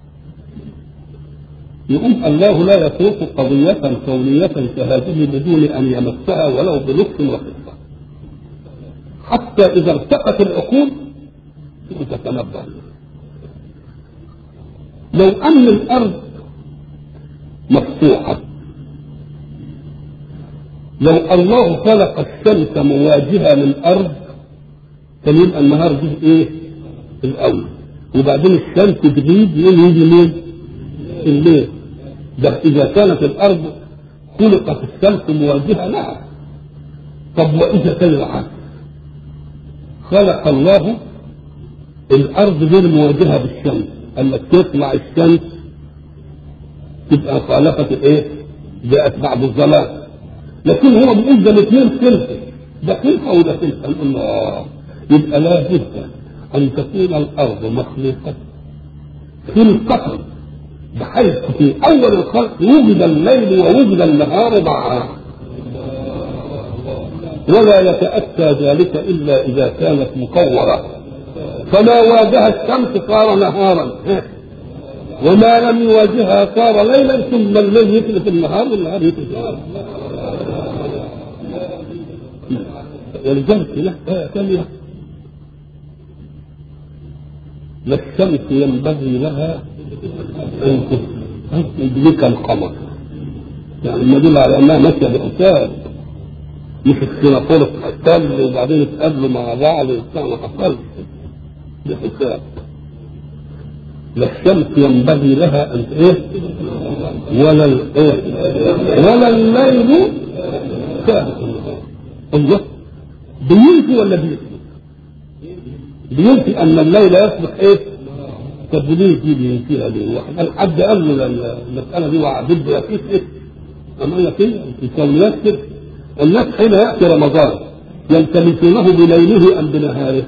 يقول الله لا يترك قضية كونية كهذه بدون أن يمسها ولو بلطف وخفة حتى إذا ارتقت العقول تتنبه لو أن الأرض مفتوحة لو الله خلق الشمس مواجهة للأرض كان يبقى النهار دي إيه؟ الأول وبعدين الشمس تغيب يوم يجي مين؟ الليل ده إذا كانت الأرض خلقت الشمس مواجهة لها طب وإذا كان العكس خلق الله الأرض غير مواجهة بالشمس قال لك تطلع الشمس تبقى خالفت الإيه؟ جاءت بعد الظلام لكن هو بيقول ده الاثنين خلفه ده خلفه وده خلفه نقول له آه يبقى لا بد أن تكون الأرض مخلوقة خلقة بحيث في أول الخلق وجد الليل ووجد النهار معا ولا يتأتى ذلك إلا إذا كانت مكورة فما واجه الشمس صار نهارا وما لم يواجهها صار ليلا ثم الليل يتلف النهار والنهار يتلف الليل ولذلك له آية ثانية لا الشمس ينبغي لها أن تدرك القمر يعني يدل على أنها ماشية بحساب مش السنافورة تحتل وبعدين يتقابلوا مع بعض وبتاع ما حصلش بحساب لا الشمس ينبغي لها أن إيه ولا الإيه ولا الليل سابق النهار الله بينفي ولا بينفي؟ بينفي ان الليل يسبق ايه؟ طب وليه دي بينفيها ليه؟ واحد حد قال له المساله دي وعبد يقيس ايه؟ اما قال لك ايه؟ في كونيات كده الناس حين ياتي رمضان يلتمسونه بليله ام بنهاره؟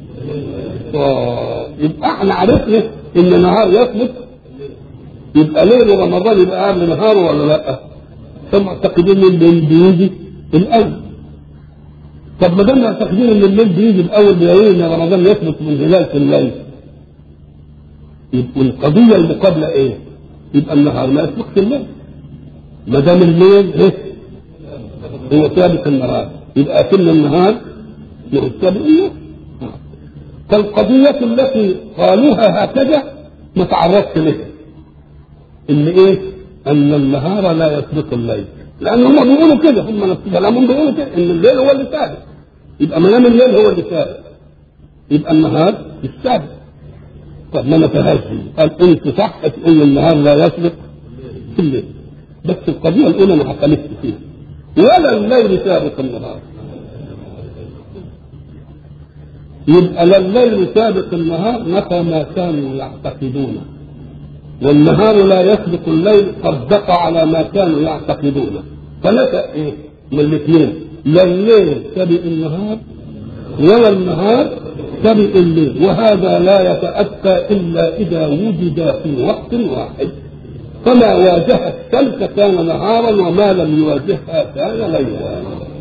آه يبقى احنا عرفنا ان نهار يسبق يبقى ليل رمضان يبقى قبل نهاره ولا لا؟ فمعتقدين ان بيجي الاول طب ما دام معتقدين ان الليل بيجي الاول بيقولوا ان رمضان يثبت من هلال في الليل يبقى القضيه المقابله ايه؟ يبقى النهار ما يسبقش الليل ما دام الليل ايه؟ هو سابق النهار يبقى كل النهار هو سابق الليل فالقضية التي قالوها هكذا ما تعرضت لها ان ايه؟ ان النهار لا يسبق الليل لان هم بيقولوا كده هم نفس كلامهم بيقولوا كده ان الليل هو اللي سابق يبقى ما دام الليل هو اللي سابق يبقى النهار مش سابق طب ما نفهمش قال انت صح تقول النهار لا يسبق الليل بس القضيه الاولى انا حكمت فيها ولا الليل سابق النهار يبقى لا الليل سابق النهار نفى ما كانوا يعتقدونه والنهار لا يسبق الليل صدق على ما كانوا يعتقدونه فنفى ايه من الاثنين لا الليل سبق النهار ولا النهار سبق الليل وهذا لا يتأتى إلا إذا وجد في وقت واحد فما واجه الشمس كان نهارا وما لم يواجهها كان ليلا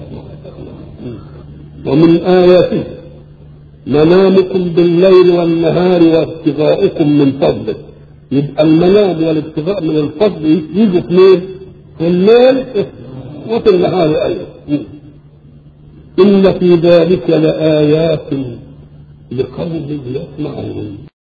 ومن آياته منامكم بالليل والنهار وابتغاؤكم من فضله يبقى المنام والابتغاء من الفضل يجوا اثنين في الليل وفي النهار ايضا ان في ذلك لآيات لقوم يسمعون